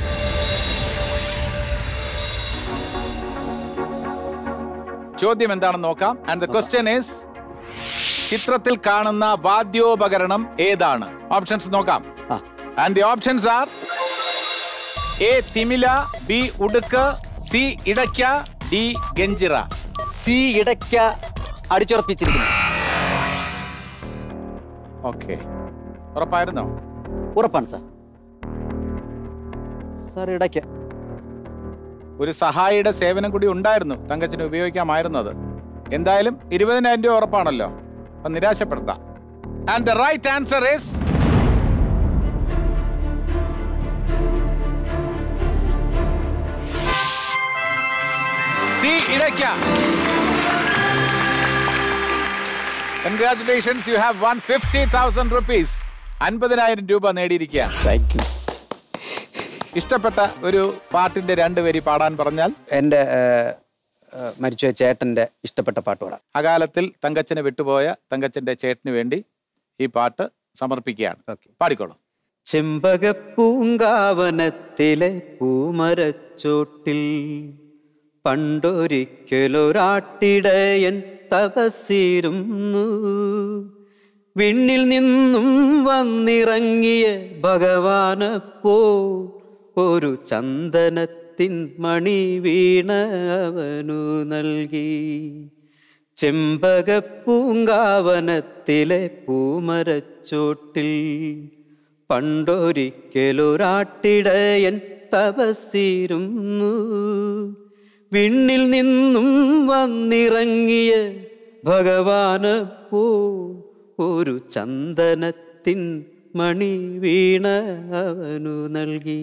ചോദ്യം എന്താണെന്ന് നോക്കാം ആൻഡ് ദ ക്വസ്റ്റ്യൻ ഈസ് ചിത്രത്തിൽ കാണുന്ന വാദ്യോപകരണം ഏതാണ് ഓപ്ഷൻസ് നോക്കാം ആ. And the options are A തിമില ബി ഉടുക്ക് സി ഇടയ്ക്ക ഡി ഗഞ്ചിറ സി ഇടയ്ക്ക അടിച്ചുറപ്പിച്ചിരിക്കുന്നു ഓക്കെ ഉറപ്പായിരുന്നോ ഉറപ്പാണ് സാർ സാർ ഇടയ്ക്ക ഒരു സഹായിയുടെ സേവനം കൂടി ഉണ്ടായിരുന്നു തങ്കച്ചന് ഉപയോഗിക്കാമായിരുന്നു അത് എന്തായാലും ഇരുപതിനായിരം രൂപ ഉറപ്പാണല്ലോ അപ്പൊ നിരാശപ്പെടുത്താം and the right answer is C ഇടയ്ക്ക congratulations you have won fifty thousand rupees അൻപതിനായിരം രൂപ നേടിയിരിക്കുകയാണ് താങ്ക് യു ഇഷ്ടപ്പെട്ട ഒരു പാട്ടിന്റെ രണ്ട് വരി പാടാൻ പറഞ്ഞാൽ എൻ്റെ മരിച്ച ചേട്ടൻ്റെ ഇഷ്ടപ്പെട്ട പാട്ട് പാടാം അകാലത്തിൽ തങ്കച്ചനെ വിട്ടുപോയ തങ്കച്ചന്റെ ചേട്ടന് വേണ്ടി ഈ പാട്ട് സമർപ്പിക്കുകയാണ് ഓക്കെ പാടിക്കോളൂ ചെമ്പകപ്പൂങ്കാവനത്തിലെ പൂമരച്ചോട്ടിൽ പണ്ടൊരിക്കലൊരാട്ടിടയൻ തപസ്സിരുന്നു വിണ്ണിൽ നിന്നും വന്നിറങ്ങിയ ഭഗവാനപ്പോ ഒരു ചന്ദനത്തിൻ മണി വീണ അവനു നൽകി ചെമ്പകപ്പൂങ്കാവനത്തിലെ പൂമരച്ചോട്ടിൽ പണ്ടൊരിക്കലൊരാട്ടിടയൻ തപസ്സിരുന്നു വിണ്ണിൽ നിന്നും വന്നിറങ്ങിയ ഭഗവാനപ്പോ ഒരു ചന്ദനത്തിൻ മണി വീണ അവനു നൽകി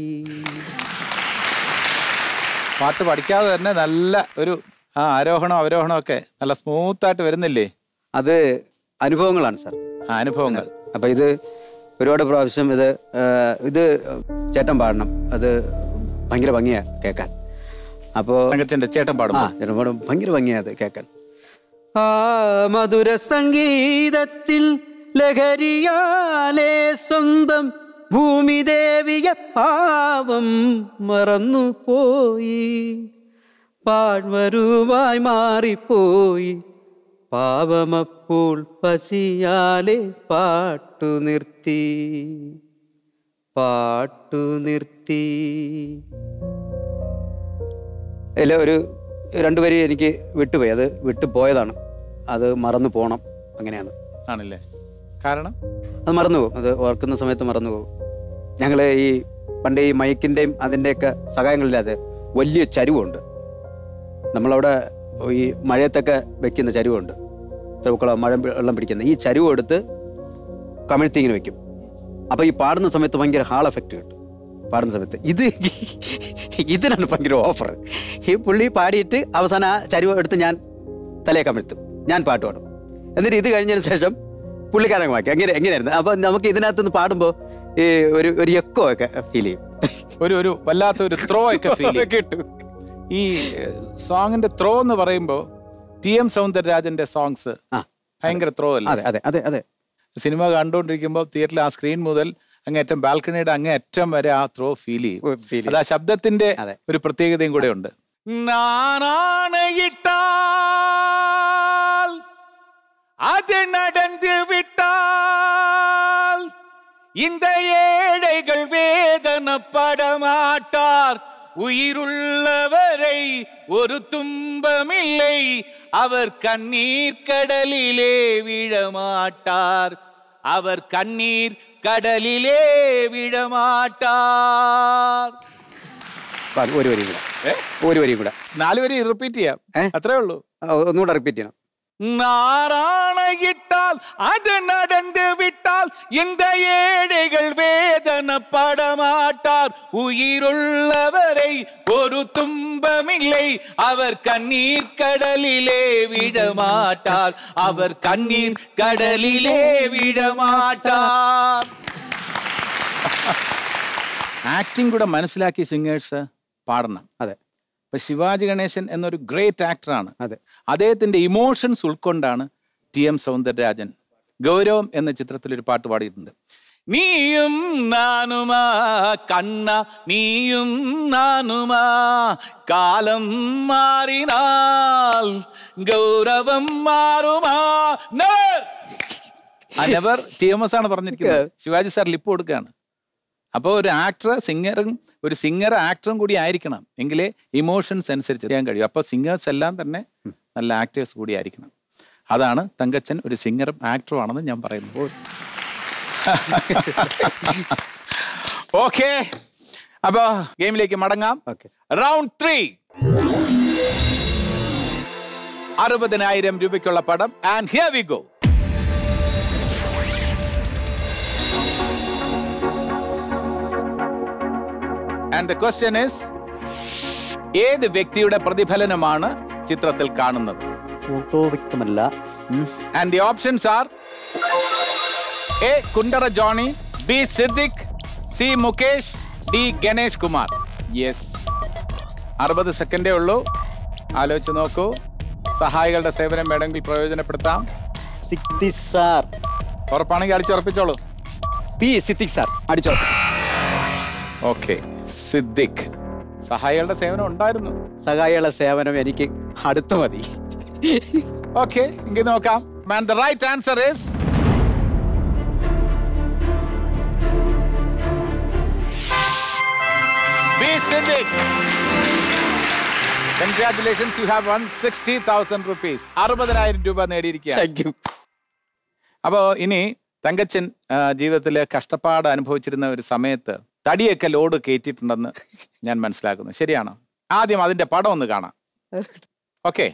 പാട്ട് പഠിക്കാതെ തന്നെ നല്ല ഒരു ആ ആരോഹണം അവരോഹണം ഒക്കെ നല്ല സ്മൂത്ത് ആയിട്ട് വരുന്നില്ലേ അത് അനുഭവങ്ങളാണ് സാർ ആ അനുഭവങ്ങൾ അപ്പൊ ഇത് ഒരുപാട് പ്രാവശ്യം ഇത് ആ, ഇത് ചേട്ടൻ പാടണം അത് ഭയങ്കര ഭംഗിയാ കേൾക്കാൻ അപ്പോൾ തങ്കച്ചന്റെ ചേട്ടൻ ആ പാടുമ്പോ ചേട്ടൻ പാടും ഭയങ്കര ഭംഗിയാ അത് കേൾക്കാൻ ആ മധുര സംഗീതത്തിൽ ലഹരിയാലേ സ്വന്തം ഭൂമിദേവിയെ പാവം മറന്നു പോയി പാഴ്വരുവായി മാറിപ്പോയി പാവമപ്പോൾ പശിയാലെ പാട്ടു നിർത്തി പാട്ടു നിർത്തി ഇല്ല ഒരു രണ്ടുപേര് എനിക്ക് വിട്ടുപോയി അത് വിട്ടുപോയതാണ് അത് മറന്നു പോണം അങ്ങനെയാണ് ആണല്ലേ കാരണം അത് മറന്നു പോകും അത് ഓർക്കുന്ന സമയത്ത് മറന്നു പോകും ഞങ്ങൾ ഈ പണ്ട് ഈ മയക്കിൻ്റെയും അതിൻ്റെയൊക്കെ സഹായങ്ങളില്ലാതെ വലിയ ചരിവുണ്ട് നമ്മളവിടെ ഈ മഴയത്തൊക്കെ വെക്കുന്ന ചരിവുണ്ട് ചവുക്കുളം മഴ വെള്ളം പിടിക്കുന്ന ഈ ചരിവ് എടുത്ത് കമിഴ്ത്തി ഇങ്ങനെ വെക്കും അപ്പോൾ ഈ പാടുന്ന സമയത്ത് ഭയങ്കര ഹാൾ എഫക്റ്റ് കിട്ടും പാടുന്ന സമയത്ത് ഇത് ഇതിനാണ് ഭയങ്കര ഓഫർ ഈ പുള്ളി പാടിയിട്ട് അവസാനം ആ ചരിവ് എടുത്ത് ഞാൻ തലയെ കമിഴ്ത്തും ഞാൻ പാട്ട് പാടും എന്നിട്ട് ഇത് കഴിഞ്ഞതിന് ശേഷം പുള്ളിക്കാരൻ വാക്കി അങ്ങനെ എങ്ങനെയായിരുന്നു അപ്പൊ നമുക്ക് ഇതിനകത്തുനിന്ന് പാടുമ്പോൾ ഈ ഒരു ഒരു എക്കോ ഒക്കെ ഫീൽ ചെയ്യും ഒരു ഒരു വല്ലാത്ത ഒരു ത്രോ ഒക്കെ ഫീൽ കിട്ടും ഈ സോങ്ങിന്റെ ത്രോ എന്ന് പറയുമ്പോ ടി എം സൗന്ദരരാജന്റെ സോങ്സ് ആ ഭയങ്കര ത്രോ അല്ലേ അതെ അതെ അതെ അതെ സിനിമ കണ്ടുകൊണ്ടിരിക്കുമ്പോൾ തിയേറ്ററിൽ ആ സ്ക്രീൻ മുതൽ അങ്ങേറ്റം ബാൽക്കണിയുടെ അങ്ങേയറ്റം വരെ ആ ത്രോ ഫീൽ ചെയ്യും ഓ, feel ചെയ്യും. അത് ആ ശബ്ദത്തിന്റെ അതെ. ഒരു പ്രത്യേകതയും കൂടെ ഉണ്ട് നാനാണയിട്ടാൽ அது நடந்து விட்டால் இந்த ஏழைகள் வேதனைப்பட மாட்டார் உயிருள்ளவரை ஒரு துன்பமில்லை அவர் கண்ணீர் கடலிலே விழமாட்டார் அவர் கண்ணீர் கடலிலே விழமாட்டார் പാട്, ഒരു വരിയും കൂടെ ഒരു വരിയും കൂടെ നാല് വരി റിപ്പീറ്റ് ചെയ്യാം ഏ? അത്രേ ഉള്ളൂ ആ, ഒന്നുകൂടെ റിപ്പീറ്റ് ചെയ്യണം നാരായണയിട്ടാൽ அது நடந்து விட்டால் இந்த ஏழைகள் வேதனைப்பட மாட்டார் உயிருள்ளவரை ஒரு துன்பமில்லை அவர் கண்ணீர் கடலிலே விடமாட்டார் அவர் கண்ணீர் கடலிலே വിടമാട്ടാർ ആക്ടിംഗ് കൂടെ മനസ്സിലാക്കി സിംഗേഴ്സ് പാടണം അതെ ഇപ്പൊ ശിവാജി ഗണേശൻ എന്നൊരു ഗ്രേറ്റ് ആക്ടറാണ് അതെ അദ്ദേഹത്തിന്റെ ഇമോഷൻസ് ഉൾക്കൊണ്ടാണ് ടി എം സൗന്ദരരാജൻ ഗൗരവം എന്ന ചിത്രത്തിൽ ഒരു പാട്ട് പാടിയിട്ടുണ്ട് നീയും നാനുമാ കണ്ണ നീയും നാനുമാ കാലം മാറിനാൽ ഗൗരവം മാറുമാ Never. ആ നെവർ ടി എം എസ് ആണ് പറഞ്ഞിരിക്കുന്നത് ശിവാജി സാർ ലിപ്പ് കൊടുക്കുകയാണ് അപ്പോൾ ഒരു ആക്ടർ സിംഗറും ഒരു സിംഗർ ആക്ടറും കൂടി ആയിരിക്കണം എങ്കിലേ ഇമോഷൻസ് അനുസരിച്ച് ചെയ്യാൻ കഴിയും അപ്പോൾ സിംഗേഴ്സ് എല്ലാം തന്നെ നല്ല ആക്ടേഴ്സ് കൂടി ആയിരിക്കണം അതാണ് തങ്കച്ചൻ ഒരു സിംഗറും ആക്ടറും ആണെന്ന് ഞാൻ പറയുന്നു ഓക്കെ അപ്പോ ഗെയിമിലേക്ക് മടങ്ങാം ഓക്കെ റൗണ്ട് ത്രീ അറുപതിനായിരം രൂപയ്ക്കുള്ള പടം and here we go and the question is ഏത് വ്യക്തിയുടെ പ്രതിഫലനമാണ് ചിത്രത്തിൽ കാണുന്നത് ഫോട്ടോ വ്യക്തമല്ല ഉം. And the options are A Kundara Johny B Siddique C Mukesh D Ganesh Kumar yes അറുപത് സെക്കൻഡേ ഉള്ളൂ ആലോചിച്ച് നോക്കൂ സഹായികളുടെ സേവനം വേണമെങ്കിൽ പ്രയോജനപ്പെടുത്താം സിദ്ദിഖ് സാർ ഉറപ്പാണെങ്കിൽ അടിച്ചുറപ്പിച്ചോളൂ പി സിദ്ദിഖ് സാർ അടിച്ചോ ഓക്കെ സിദ്ദിഖ് സഹായികളുടെ സേവനം ഉണ്ടായിരുന്നു സഹായികളുടെ സേവനം എനിക്ക് അടുത്ത് മതി ഓക്കെ എങ്കിൽ നോക്കാം and the right answer is B Siddique congratulations you have won sixty thousand rupees അറുപതിനായിരം രൂപ നേടിയിരിക്കുക താങ്ക് യു അപ്പോൾ ഇനി തങ്കച്ചൻ ആ, ജീവിതത്തിൽ കഷ്ടപ്പാട് അനുഭവിച്ചിരുന്ന ഒരു സമയത്ത് തടിയൊക്കെ ലോഡ് കയറ്റിയിട്ടുണ്ടെന്ന് ഞാൻ മനസ്സിലാക്കുന്നു ശരിയാണോ ആദ്യം അതിന്റെ പടം ഒന്ന് കാണാം ഓക്കെ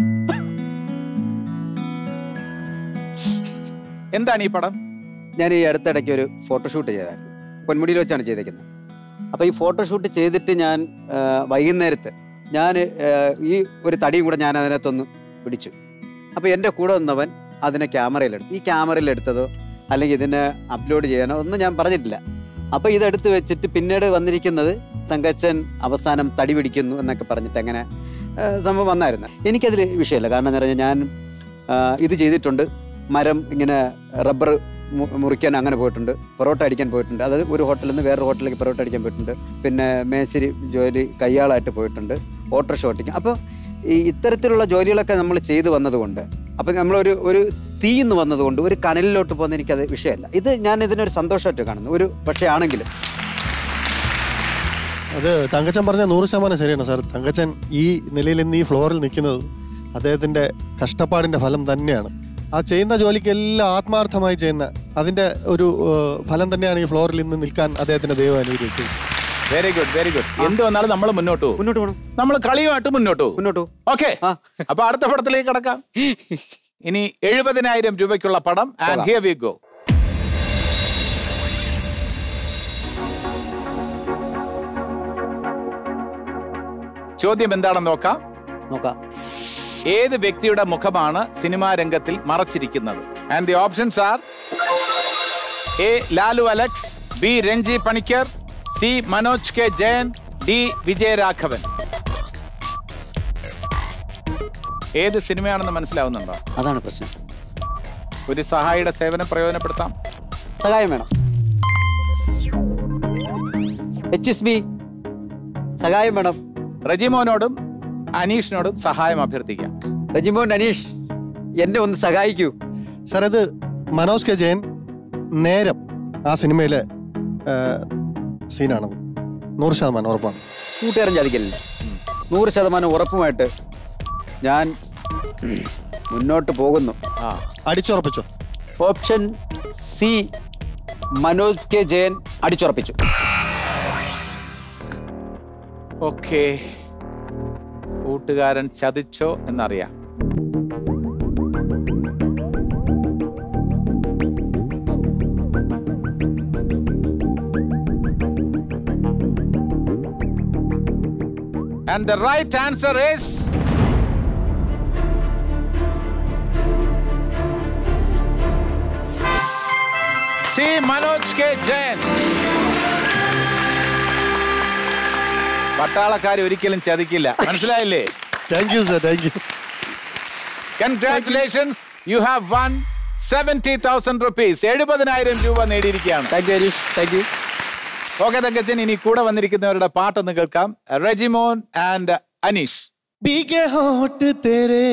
എന്താണ് ഈ പടം ഞാൻ ഈ അടുത്തിടയ്ക്ക് ഒരു ഫോട്ടോഷൂട്ട് ചെയ്തായിരുന്നു പൊന്മുടിയിൽ വെച്ചാണ് ചെയ്തേക്കുന്നത് അപ്പോൾ ഈ ഫോട്ടോഷൂട്ട് ചെയ്തിട്ട് ഞാൻ ആ, വൈകുന്നേരത്ത് ഞാൻ ആ, ഈ ഒരു തടിയും കൂടെ ഞാൻ അതിനകത്തൊന്ന് പിടിച്ചു അപ്പോൾ എൻ്റെ കൂടെ വന്നവൻ അതിനെ ക്യാമറയിലെടുത്തു ഈ ക്യാമറയിലെടുത്തതോ അല്ലെങ്കിൽ ഇതിനെ അപ്ലോഡ് ചെയ്യാനോ ഒന്നും ഞാൻ പറഞ്ഞിട്ടില്ല അപ്പോൾ ഇതെടുത്ത് വെച്ചിട്ട് പിന്നീട് വന്നിരിക്കുന്നത് തങ്കച്ചൻ അവസാനം തടി പിടിക്കുന്നു എന്നൊക്കെ പറഞ്ഞിട്ട് അങ്ങനെ ആ, സംഭവം വന്നായിരുന്നു എനിക്കതിൽ വിഷയമില്ല കാരണം എന്താ പറഞ്ഞാൽ ഞാൻ ആ, ഇത് ചെയ്തിട്ടുണ്ട് മരം ഇങ്ങനെ റബ്ബർ മുറിക്കാൻ അങ്ങനെ പോയിട്ടുണ്ട് പൊറോട്ട അടിക്കാൻ പോയിട്ടുണ്ട് അതായത് ഒരു ഹോട്ടലിൽ നിന്ന് വേറൊരു ഹോട്ടലിലേക്ക് പൊറോട്ട അടിക്കാൻ പോയിട്ടുണ്ട് പിന്നെ മേശരി ജോലി കയ്യാളായിട്ട് പോയിട്ടുണ്ട് ഓട്ടോറിക്ഷ ഓട്ടിക്കും അപ്പോൾ ഈ ഇത്തരത്തിലുള്ള ജോലികളൊക്കെ നമ്മൾ ചെയ്തു വന്നതുകൊണ്ട് അപ്പം നമ്മളൊരു ഒരു തീന്ന് വന്നതുകൊണ്ട് ഒരു കനലിലോട്ട് പോകുന്ന എനിക്കത് വിഷയമല്ല ഇത് ഞാൻ ഇതിനൊരു സന്തോഷമായിട്ട് കാണുന്നു ഒരു പക്ഷേ ആണെങ്കിലും അത് തങ്കച്ചൻ പറഞ്ഞ നൂറ് ശതമാനം ശരിയാണ് സാർ തങ്കച്ചൻ ഈ നിലയിൽ ഇന്ന് ഈ ഫ്ലോറിൽ നിൽക്കുന്നത് അദ്ദേഹത്തിന്റെ കഷ്ടപ്പാടിന്റെ ഫലം തന്നെയാണ് ആ ചെയ്യുന്ന ജോലിക്ക് എല്ലാം ആത്മാർത്ഥമായി ചെയ്യുന്ന അതിന്റെ ഒരു ഏഹ്, ഫലം തന്നെയാണ് ഈ ഫ്ലോറിൽ ഇന്ന് നിൽക്കാൻ അദ്ദേഹത്തിന്റെ ദൈവം അനുഗ്രഹിച്ചത് വെരി ഗുഡ് വെരി ഗുഡ് എന്ത് വന്നാലും നമ്മൾ മുന്നോട്ട് പോകും മുന്നോട്ട് പോകണം നമ്മൾ കളിയുമായിട്ട് മുന്നോട്ട് പോകും മുന്നോട്ട് പോകും ഓക്കെ ആ. അപ്പൊ അടുത്ത പടത്തിലേക്ക് കടക്കാം ഇനി എഴുപതിനായിരം രൂപയ്ക്കുള്ള പടം ആൻഡ് ഹിയർ വി ഗോ ചോദ്യം എന്താണെന്ന് നോക്കാം നോക്കാം ഏത് വ്യക്തിയുടെ മുഖമാണ് സിനിമാ രംഗത്തിൽ മറച്ചിരിക്കുന്നത് and the options are A Lalu Alex B Ranji Panicker C Manoj K Jayan D Vijayaraghavan ഏത് സിനിമയാണെന്ന് മനസ്സിലാവുന്നുണ്ടോ അതാണ് പ്രശ്നം ഒരു സഹായിയുടെ സേവനം പ്രയോജനപ്പെടുത്താം സഹായം വേണം എച്ച് എസ് ബി സഹായം വേണം റജിമോനോടും അനീഷിനോടും സഹായം അഭ്യർത്ഥിക്കാം റജിമോൻ അനീഷ് എന്നെ ഒന്ന് സഹായിക്കൂ സാർ ഇത് മനോജ് കെ ജയൻ നേരം ആ സിനിമയിലെ ഏഹ്, സീനാണത് നൂറ് ശതമാനം ഉറപ്പാണ് കൂട്ടുകാരൻ ചതിക്കലില്ല നൂറ് ശതമാനം ഉറപ്പുമായിട്ട് ഞാൻ മുന്നോട്ട് പോകുന്നു ആ അടിച്ചുറപ്പിച്ചോ option C Manoj K Jayan അടിച്ചുറപ്പിച്ചു ഓക്കെ കൂട്ടുകാരൻ ചതിച്ചോ എന്നറിയാം and the right answer is C Manoj K Jayan പട്ടാളക്കാർ ഒരിക്കലും ചതിക്കില്ല മനസ്സിലായില്ലേ thank you sir thank you congratulations you have one seventy thousand rupees എഴുപതിനായിരം രൂപ നേടിയിരിക്കുകയാണ് thank you Harish thank you okay Thankachan ഇനി കൂടെ വന്നിരിക്കുന്നവരുടെ പാട്ടൊന്ന് കേൾക്കാം റെജിമോൻ ആൻഡ് അനീഷ് भीगे होठ तेरे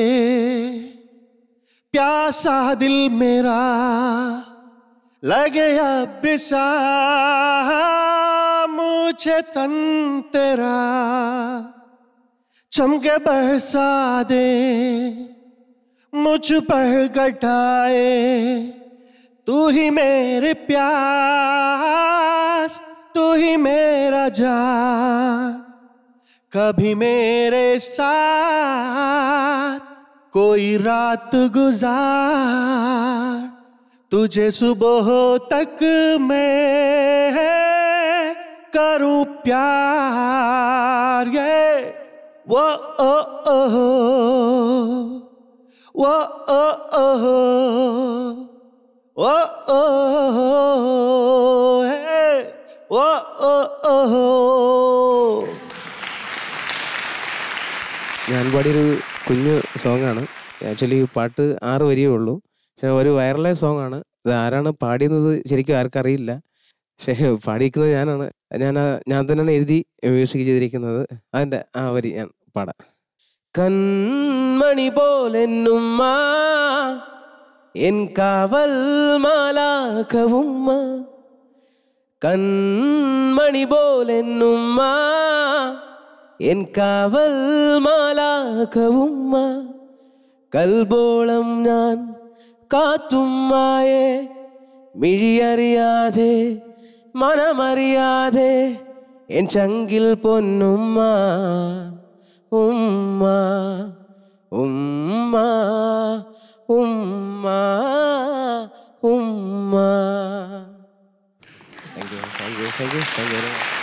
प्यासा दिल मेरा लगे अब सा मुझे तन तेरा चमके बरसा दे मुझ पर गटाए तू ही मेरे प्यास तू ही मेरा जान कभी मेरे साथ कोई रात गुजार तुझे सुबह तक मैं करूं प्यार ये वो ओ ओ वो ओ ओ वो ओ हे वो ओ ओ ഞാൻ പാടിയൊരു കുഞ്ഞു സോങ് ആണ് ആക്ച്വലി പാട്ട് ആറ് വരിയേ ഉള്ളൂ പക്ഷെ ഒരു വൈറലായ സോങ് ആണ് ഇത് ആരാണ് പാടിയത് ശരിക്കും ആർക്കറിയില്ല പക്ഷേ പാടിയിരിക്കുന്നത് ഞാനാണ് ഞാൻ ആ- ഞാൻ തന്നെയാണ് എഴുതി മ്യൂസിക് ചെയ്തിരിക്കുന്നത് അതിൻ്റെ ആ വരി ഞാൻ പാടാം കൺമണി പോലെന്നുമ്മ എൻ കാവൽ മാലാകവുമ്മ കൺമണി പോലെന്നുമ്മ എൻ കാവൽ മാലാകവുമ്മ കൽബോളം ഞാൻ കാത്തുമ്മായെ മിഴിയറിയാതെ മനമറിയാതെ എൻ ചങ്കിൽ പൊന്നുമ്മ ഉമ്മ ഉമ്മ ഉമ്മ ഉമ്മ thank you thank you thank you thank you very much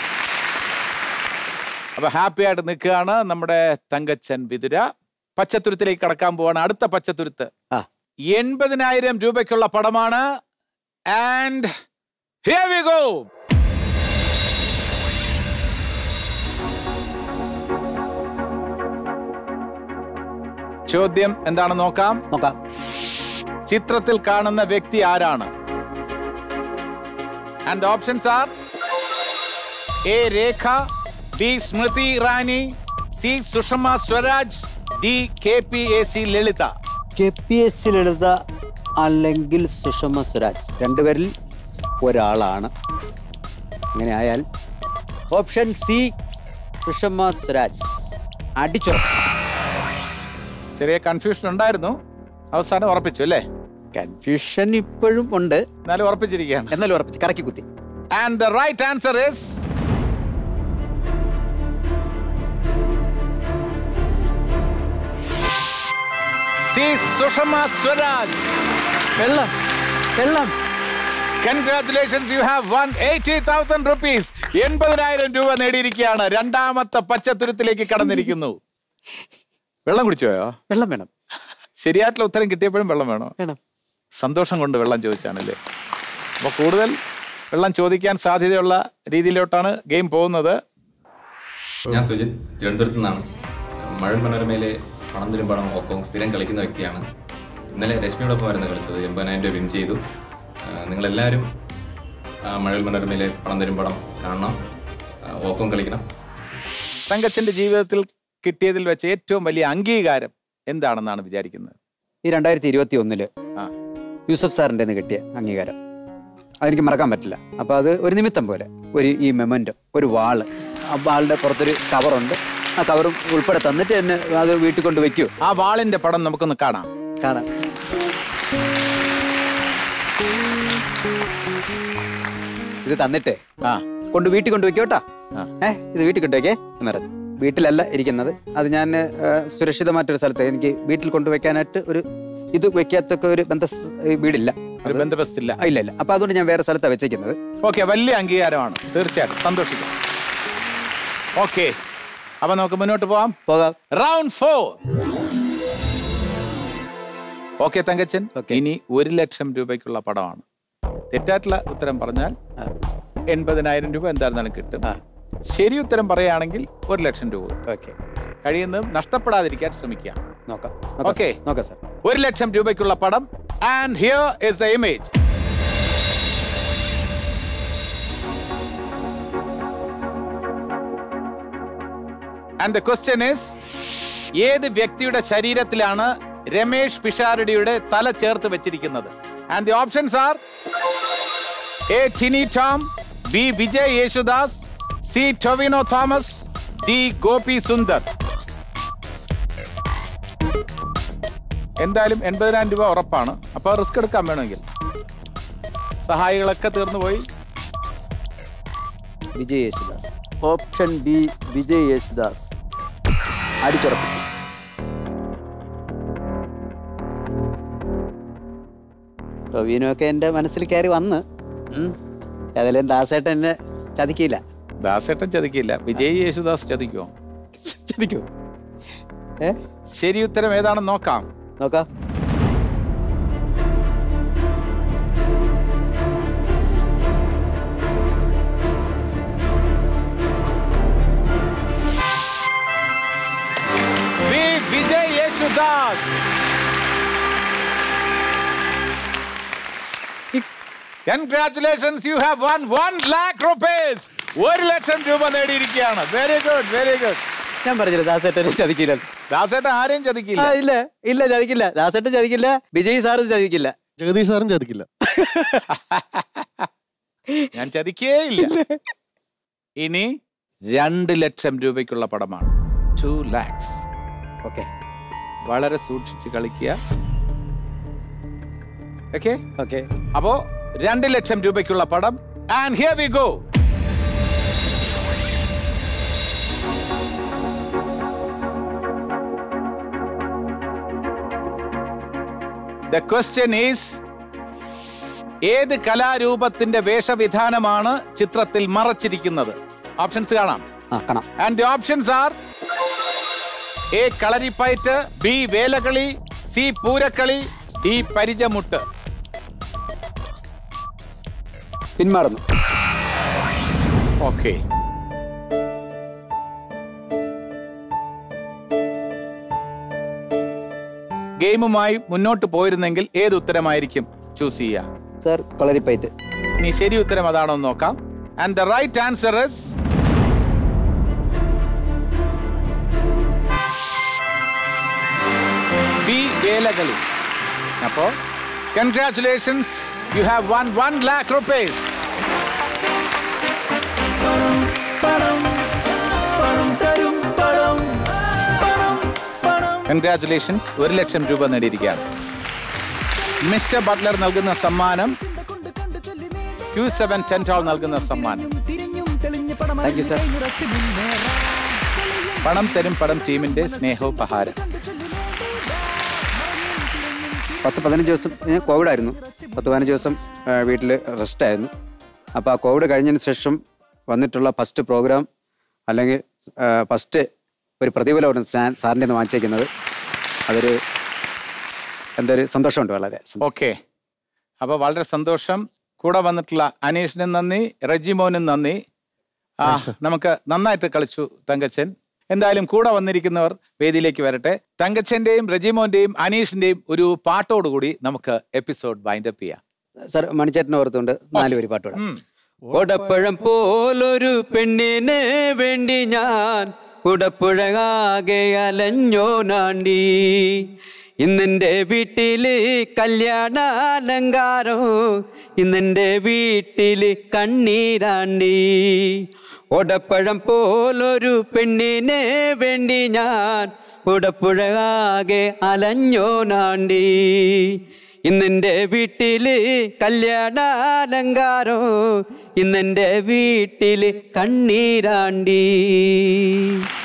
അപ്പൊ ഹാപ്പി ആയിട്ട് നിൽക്കുകയാണ് നമ്മുടെ തങ്കച്ചൻ വിതുര പച്ചത്തുരുത്തിലേക്ക് കടക്കാൻ പോവാണ് അടുത്ത പച്ചത്തുരുത്ത് ആ. എൺപതിനായിരം രൂപയ്ക്കുള്ള പടമാണ് ആൻഡ് ഹിയർ വി ഗോ ചോദ്യം എന്താണെന്ന് നോക്കാം നോക്കാം ചിത്രത്തിൽ കാണുന്ന വ്യക്തി ആരാണ് and options are A Rekha B Smriti Irani C Sushma Swaraj D K P A C Lalitha K P S C Lalitha അല്ലെങ്കിൽ സുഷമ സ്വരാജ് രണ്ടുപേരിൽ ഒരാളാണ് അങ്ങനെ ആയാൽ ഓപ്ഷൻ സി സുഷമ സ്വരാജ് അടിച്ചോ ചെറിയ കൺഫ്യൂഷൻ ഉണ്ടായിരുന്നു അവസാനം ഉറപ്പിച്ചു അല്ലേ കൺഫ്യൂഷൻ ഇപ്പോഴും ഉണ്ട് എന്നാലും ഉറപ്പിച്ചിരിക്കുകയാണ് എന്നാലും ഉറപ്പിച്ച് കറക്കി കുത്തി and the right answer is C Sushma Swaraj വെള്ളം വെള്ളം congratulations you have one eighty thousand rupees എൺപതിനായിരം രൂപ നേടിയിരിക്കുകയാണ് രണ്ടാമത്തെ പച്ചത്തുരുത്തിലേക്ക് കടന്നിരിക്കുന്നു വെള്ളം കുടിച്ചോയോ വെള്ളം വേണം ശരിയായിട്ടുള്ള ഉത്തരം കിട്ടിയപ്പോഴും വെള്ളം വേണോ വേണം സന്തോഷം കൊണ്ട് വെള്ളം ചോദിച്ചാണല്ലേ അപ്പോൾ കൂടുതൽ വെള്ളം ചോദിക്കാൻ സാധ്യതയുള്ള രീതിയിലോട്ടാണ് ഗെയിം പോകുന്നത് ഞാൻ സുജിത് തിരുവനന്തപുരത്ത് നിന്നാണ് മഴ മനോരമയിലെ പണം തരും പണം ഒക്കവും സ്ഥിരം കളിക്കുന്ന വ്യക്തിയാണ് ഇന്നലെ രശ്മിയോടൊപ്പമായിരുന്നു കളിച്ചത് എൺപതിനായിരം രൂപ വിൻ ചെയ്തു ആ, നിങ്ങളെല്ലാവരും ആ, മഴവിൽ മനോരമയിലെ പണം തരും പണം കാണണം ആ, ഒക്കവും കളിക്കണം തങ്കച്ചന്റെ ജീവിതത്തിൽ കിട്ടിയതിൽ വെച്ച് ഏറ്റവും വലിയ അംഗീകാരം എന്താണെന്നാണ് വിചാരിക്കുന്നത് ഈ രണ്ടായിരത്തി ഇരുപത്തി ഒന്നില് ആ. യൂസഫ് സാറിൻ്റെ നിന്ന് കിട്ടിയ അംഗീകാരം അതെനിക്ക് മറക്കാൻ പറ്റില്ല അപ്പോൾ അത് ഒരു നിമിത്തം പോലെ ഒരു ഈ മെമൻറ്റോ ഒരു വാള് ആ വാളിൻ്റെ പുറത്തൊരു കവറുണ്ട് ആ കവറും ഉൾപ്പെടെ തന്നിട്ട് എന്നെ അത് വീട്ടിൽ കൊണ്ട് വെക്കൂ ആ വാളിന്റെ പടം നമുക്കൊന്ന് കാണാം കാണാം ഇത് തന്നിട്ടേ ആ കൊണ്ട് വീട്ടിൽ കൊണ്ട് വെക്കോട്ടാ ആ. ഏ ഇത് വീട്ടിൽ കൊണ്ട് വെക്കേ എന്ന് പറഞ്ഞു വീട്ടിലല്ല ഇരിക്കുന്നത് അത് ഞാൻ ഏ, സുരക്ഷിതമായിട്ടൊരു സ്ഥലത്ത് എനിക്ക് വീട്ടിൽ കൊണ്ടുവയ്ക്കാനായിട്ട് ഒരു ഇത് വെക്കാത്തൊക്കെ ഒരു ബന്ധ വീടില്ല ഒരു അത് ബന്ധവസ്ഥില്ല ആ, ഇല്ല ഇല്ല അപ്പൊ അതുകൊണ്ട് ഞാൻ വേറെ സ്ഥലത്താണ് വെച്ചേക്കുന്നത് ഓക്കെ വലിയ അംഗീകാരമാണ് തീർച്ചയായിട്ടും സന്തോഷിക്കാം ഓക്കെ അപ്പൊ നമുക്ക് മുന്നോട്ട് പോവാം പോകാം round four okay Thankachan Okay. ഇനി ഒരു ലക്ഷം രൂപയ്ക്കുള്ള പടമാണ് തെറ്റായിട്ടുള്ള ഉത്തരം പറഞ്ഞാൽ എൺപതിനായിരം രൂപ എന്തായിരുന്നാലും കിട്ടും ആ. ശരി ഉത്തരം പറയുകയാണെങ്കിൽ ഒരു ലക്ഷം രൂപ ഓക്കെ കഴിയുന്നതും നഷ്ടപ്പെടാതിരിക്കാൻ ശ്രമിക്കാം നോക്കാം Okay. നോക്കാം സാർ ഒരു ലക്ഷം രൂപയ്ക്കുള്ള പടം and here is the image and the question is ഏത് വ്യക്തിയുടെ ശരീരത്തിലാണ് രമേഷ് പിഷാരടിയുടെ തല ചേർത്ത് വെച്ചിരിക്കുന്നത് and the options are A Tini Tom B Vijay Yesudas C Tovino Thomas D Gopi Sundar എന്തായാലും എൺപതിനായിരം രൂപ ഉറപ്പാണ് അപ്പോൾ റിസ്ക് എടുക്കാൻ വേണമെങ്കിൽ സഹായികളൊക്കെ തീർന്നു പോയി വിജയ് യേശുദാസ് ഓപ്ഷൻ ബി വിജയ് യേശുദാസ് അടിച്ചുറപ്പിച്ചു ടൊവീനൊക്കെ എൻ്റെ മനസ്സിൽ കയറി വന്ന് ഉം. ഏതായാലും ദാസേട്ടൻ എന്നെ ചതിക്കില്ല ദാസേട്ടൻ ചതിക്കില്ല വിജയ് യേശുദാസ് ചതിക്കുമോ ചതിക്കോ ഏ ശരി ഉത്തരം ഏതാണെന്ന് നോക്കാം നോക്കാം B Vijay Yesudas congratulations you have one one lakh rupees ഒരു ലക്ഷം രൂപ നേടിയിരിക്കുകയാണ് വെരി ഗുഡ് വെരി ഗുഡ് ഞാൻ പറഞ്ഞില്ല ദാസേട്ടനെ ചതിക്കില്ല ദാസേട്ടൻ ആരെയും ആ ചതിക്കില്ല ഇല്ല ഇല്ല ചതിക്കില്ല ദാസേട്ടൻ ചതിക്കില്ല വിജയ് സാറും ചതിക്കില്ല ജഗദീഷ് സാറും ചതിക്കില്ല ഞാൻ ചതിക്കേ ഇല്ല ഇനി രണ്ട് ലക്ഷം രൂപയ്ക്കുള്ള പടമാണ് ടു ലാക്സ് ഓക്കെ വളരെ സൂക്ഷിച്ച് കളിക്കുക ഓക്കെ ഓക്കെ അപ്പോ രണ്ട് ലക്ഷം രൂപയ്ക്കുള്ള പടം and here we go the question is ഏത് കലാരൂപത്തിന്റെ വേഷവിധാനമാണ് ചിത്രത്തിൽ മറച്ചിരിക്കുന്നത് ഓപ്ഷൻസ് കാണാം ആ കാണാം and the options are A Kalaripayattu B Velakali C Poorakkali D Parichamuttu പിന്മാറുന്നു ഓക്കെ ഗെയിമുമായി മുന്നോട്ട് പോയിരുന്നെങ്കിൽ ഏത് ഉത്തരമായിരിക്കും ചൂസ് ചെയ്യുക സാർ കളരിപ്പയറ്റ് ഇനി ശരി ഉത്തരം അതാണോ എന്ന് നോക്കാം and the right answer is B Velakali അപ്പോ congratulations you have one one lakh rupees congratulations ഒരു ലക്ഷം രൂപ നേടിയിരിക്കുകയാണ് മിസ്റ്റർ ബട്ട്ലർ നൽകുന്ന സമ്മാനം ക്യൂ സെവൻ ടെൻറ്റോൾ നൽകുന്ന സമ്മാനം താങ്ക് യു സാർ പണം തരും പടം ടീമിന്റെ സ്നേഹോപഹാരം പത്ത് പതിനഞ്ച് ദിവസം ഞാൻ കോവിഡ് ആയിരുന്നു പത്ത് പതിനഞ്ച് ദിവസം വീട്ടിൽ റെസ്റ്റ് ആയിരുന്നു അപ്പോൾ ആ കോവിഡ് കഴിഞ്ഞതിന് ശേഷം വന്നിട്ടുള്ള ഫസ്റ്റ് പ്രോഗ്രാം അല്ലെങ്കിൽ ഫസ്റ്റ് ഒരു പ്രതിഫലമാണ് ഞാൻ സാറിൻ്റെ നിന്ന് വാങ്ങിച്ചേക്കുന്നത് അതൊരു എന്തൊരു സന്തോഷമുണ്ട് വളരെ ഓക്കെ അപ്പോൾ വളരെ സന്തോഷം കൂടെ വന്നിട്ടുള്ള അനീഷിനും നന്ദി റെജിമോനും നന്ദി ആ നമുക്ക് നന്നായിട്ട് കളിച്ചു തങ്കച്ചൻ എന്തായാലും കൂടെ വന്നിരിക്കുന്നവർ വേദിയിലേക്ക് വരട്ടെ തങ്കച്ചന്റെയും റെജിമോന്റെയും അനീഷിന്റെയും ഒരു പാട്ടോടുകൂടി നമുക്ക് എപ്പിസോഡ് വൈൻഡപ്പ് ചെയ്യാം സാർ മണിച്ചേട്ടനെ ഓർത്തുകൊണ്ട് നാല് പേര് പാട്ട് പാടാം ഉം. ഒടപ്പഴം പോലൊരു പെണ്ണിനെ വേണ്ടി ഞാൻ ഉടപ്പുഴകാകെ അലഞ്ഞോനാണ്ടി ഇന്നെൻ്റെ വീട്ടില് കല്യാണാലങ്കാരം ഇന്നെൻ്റെ വീട്ടില് കണ്ണീരാണ്ടി ഒടപ്പഴം പോലൊരു പെണ്ണിനെ വേണ്ടി ഞാൻ ഉടപ്പുഴകാകെ അലഞ്ഞോനാണ്ടി ഇന്നെൻ്റെ വീട്ടില് കല്യാണാലങ്കാരം ഇന്നെൻ്റെ വീട്ടില് കണ്ണീരാണ്ടി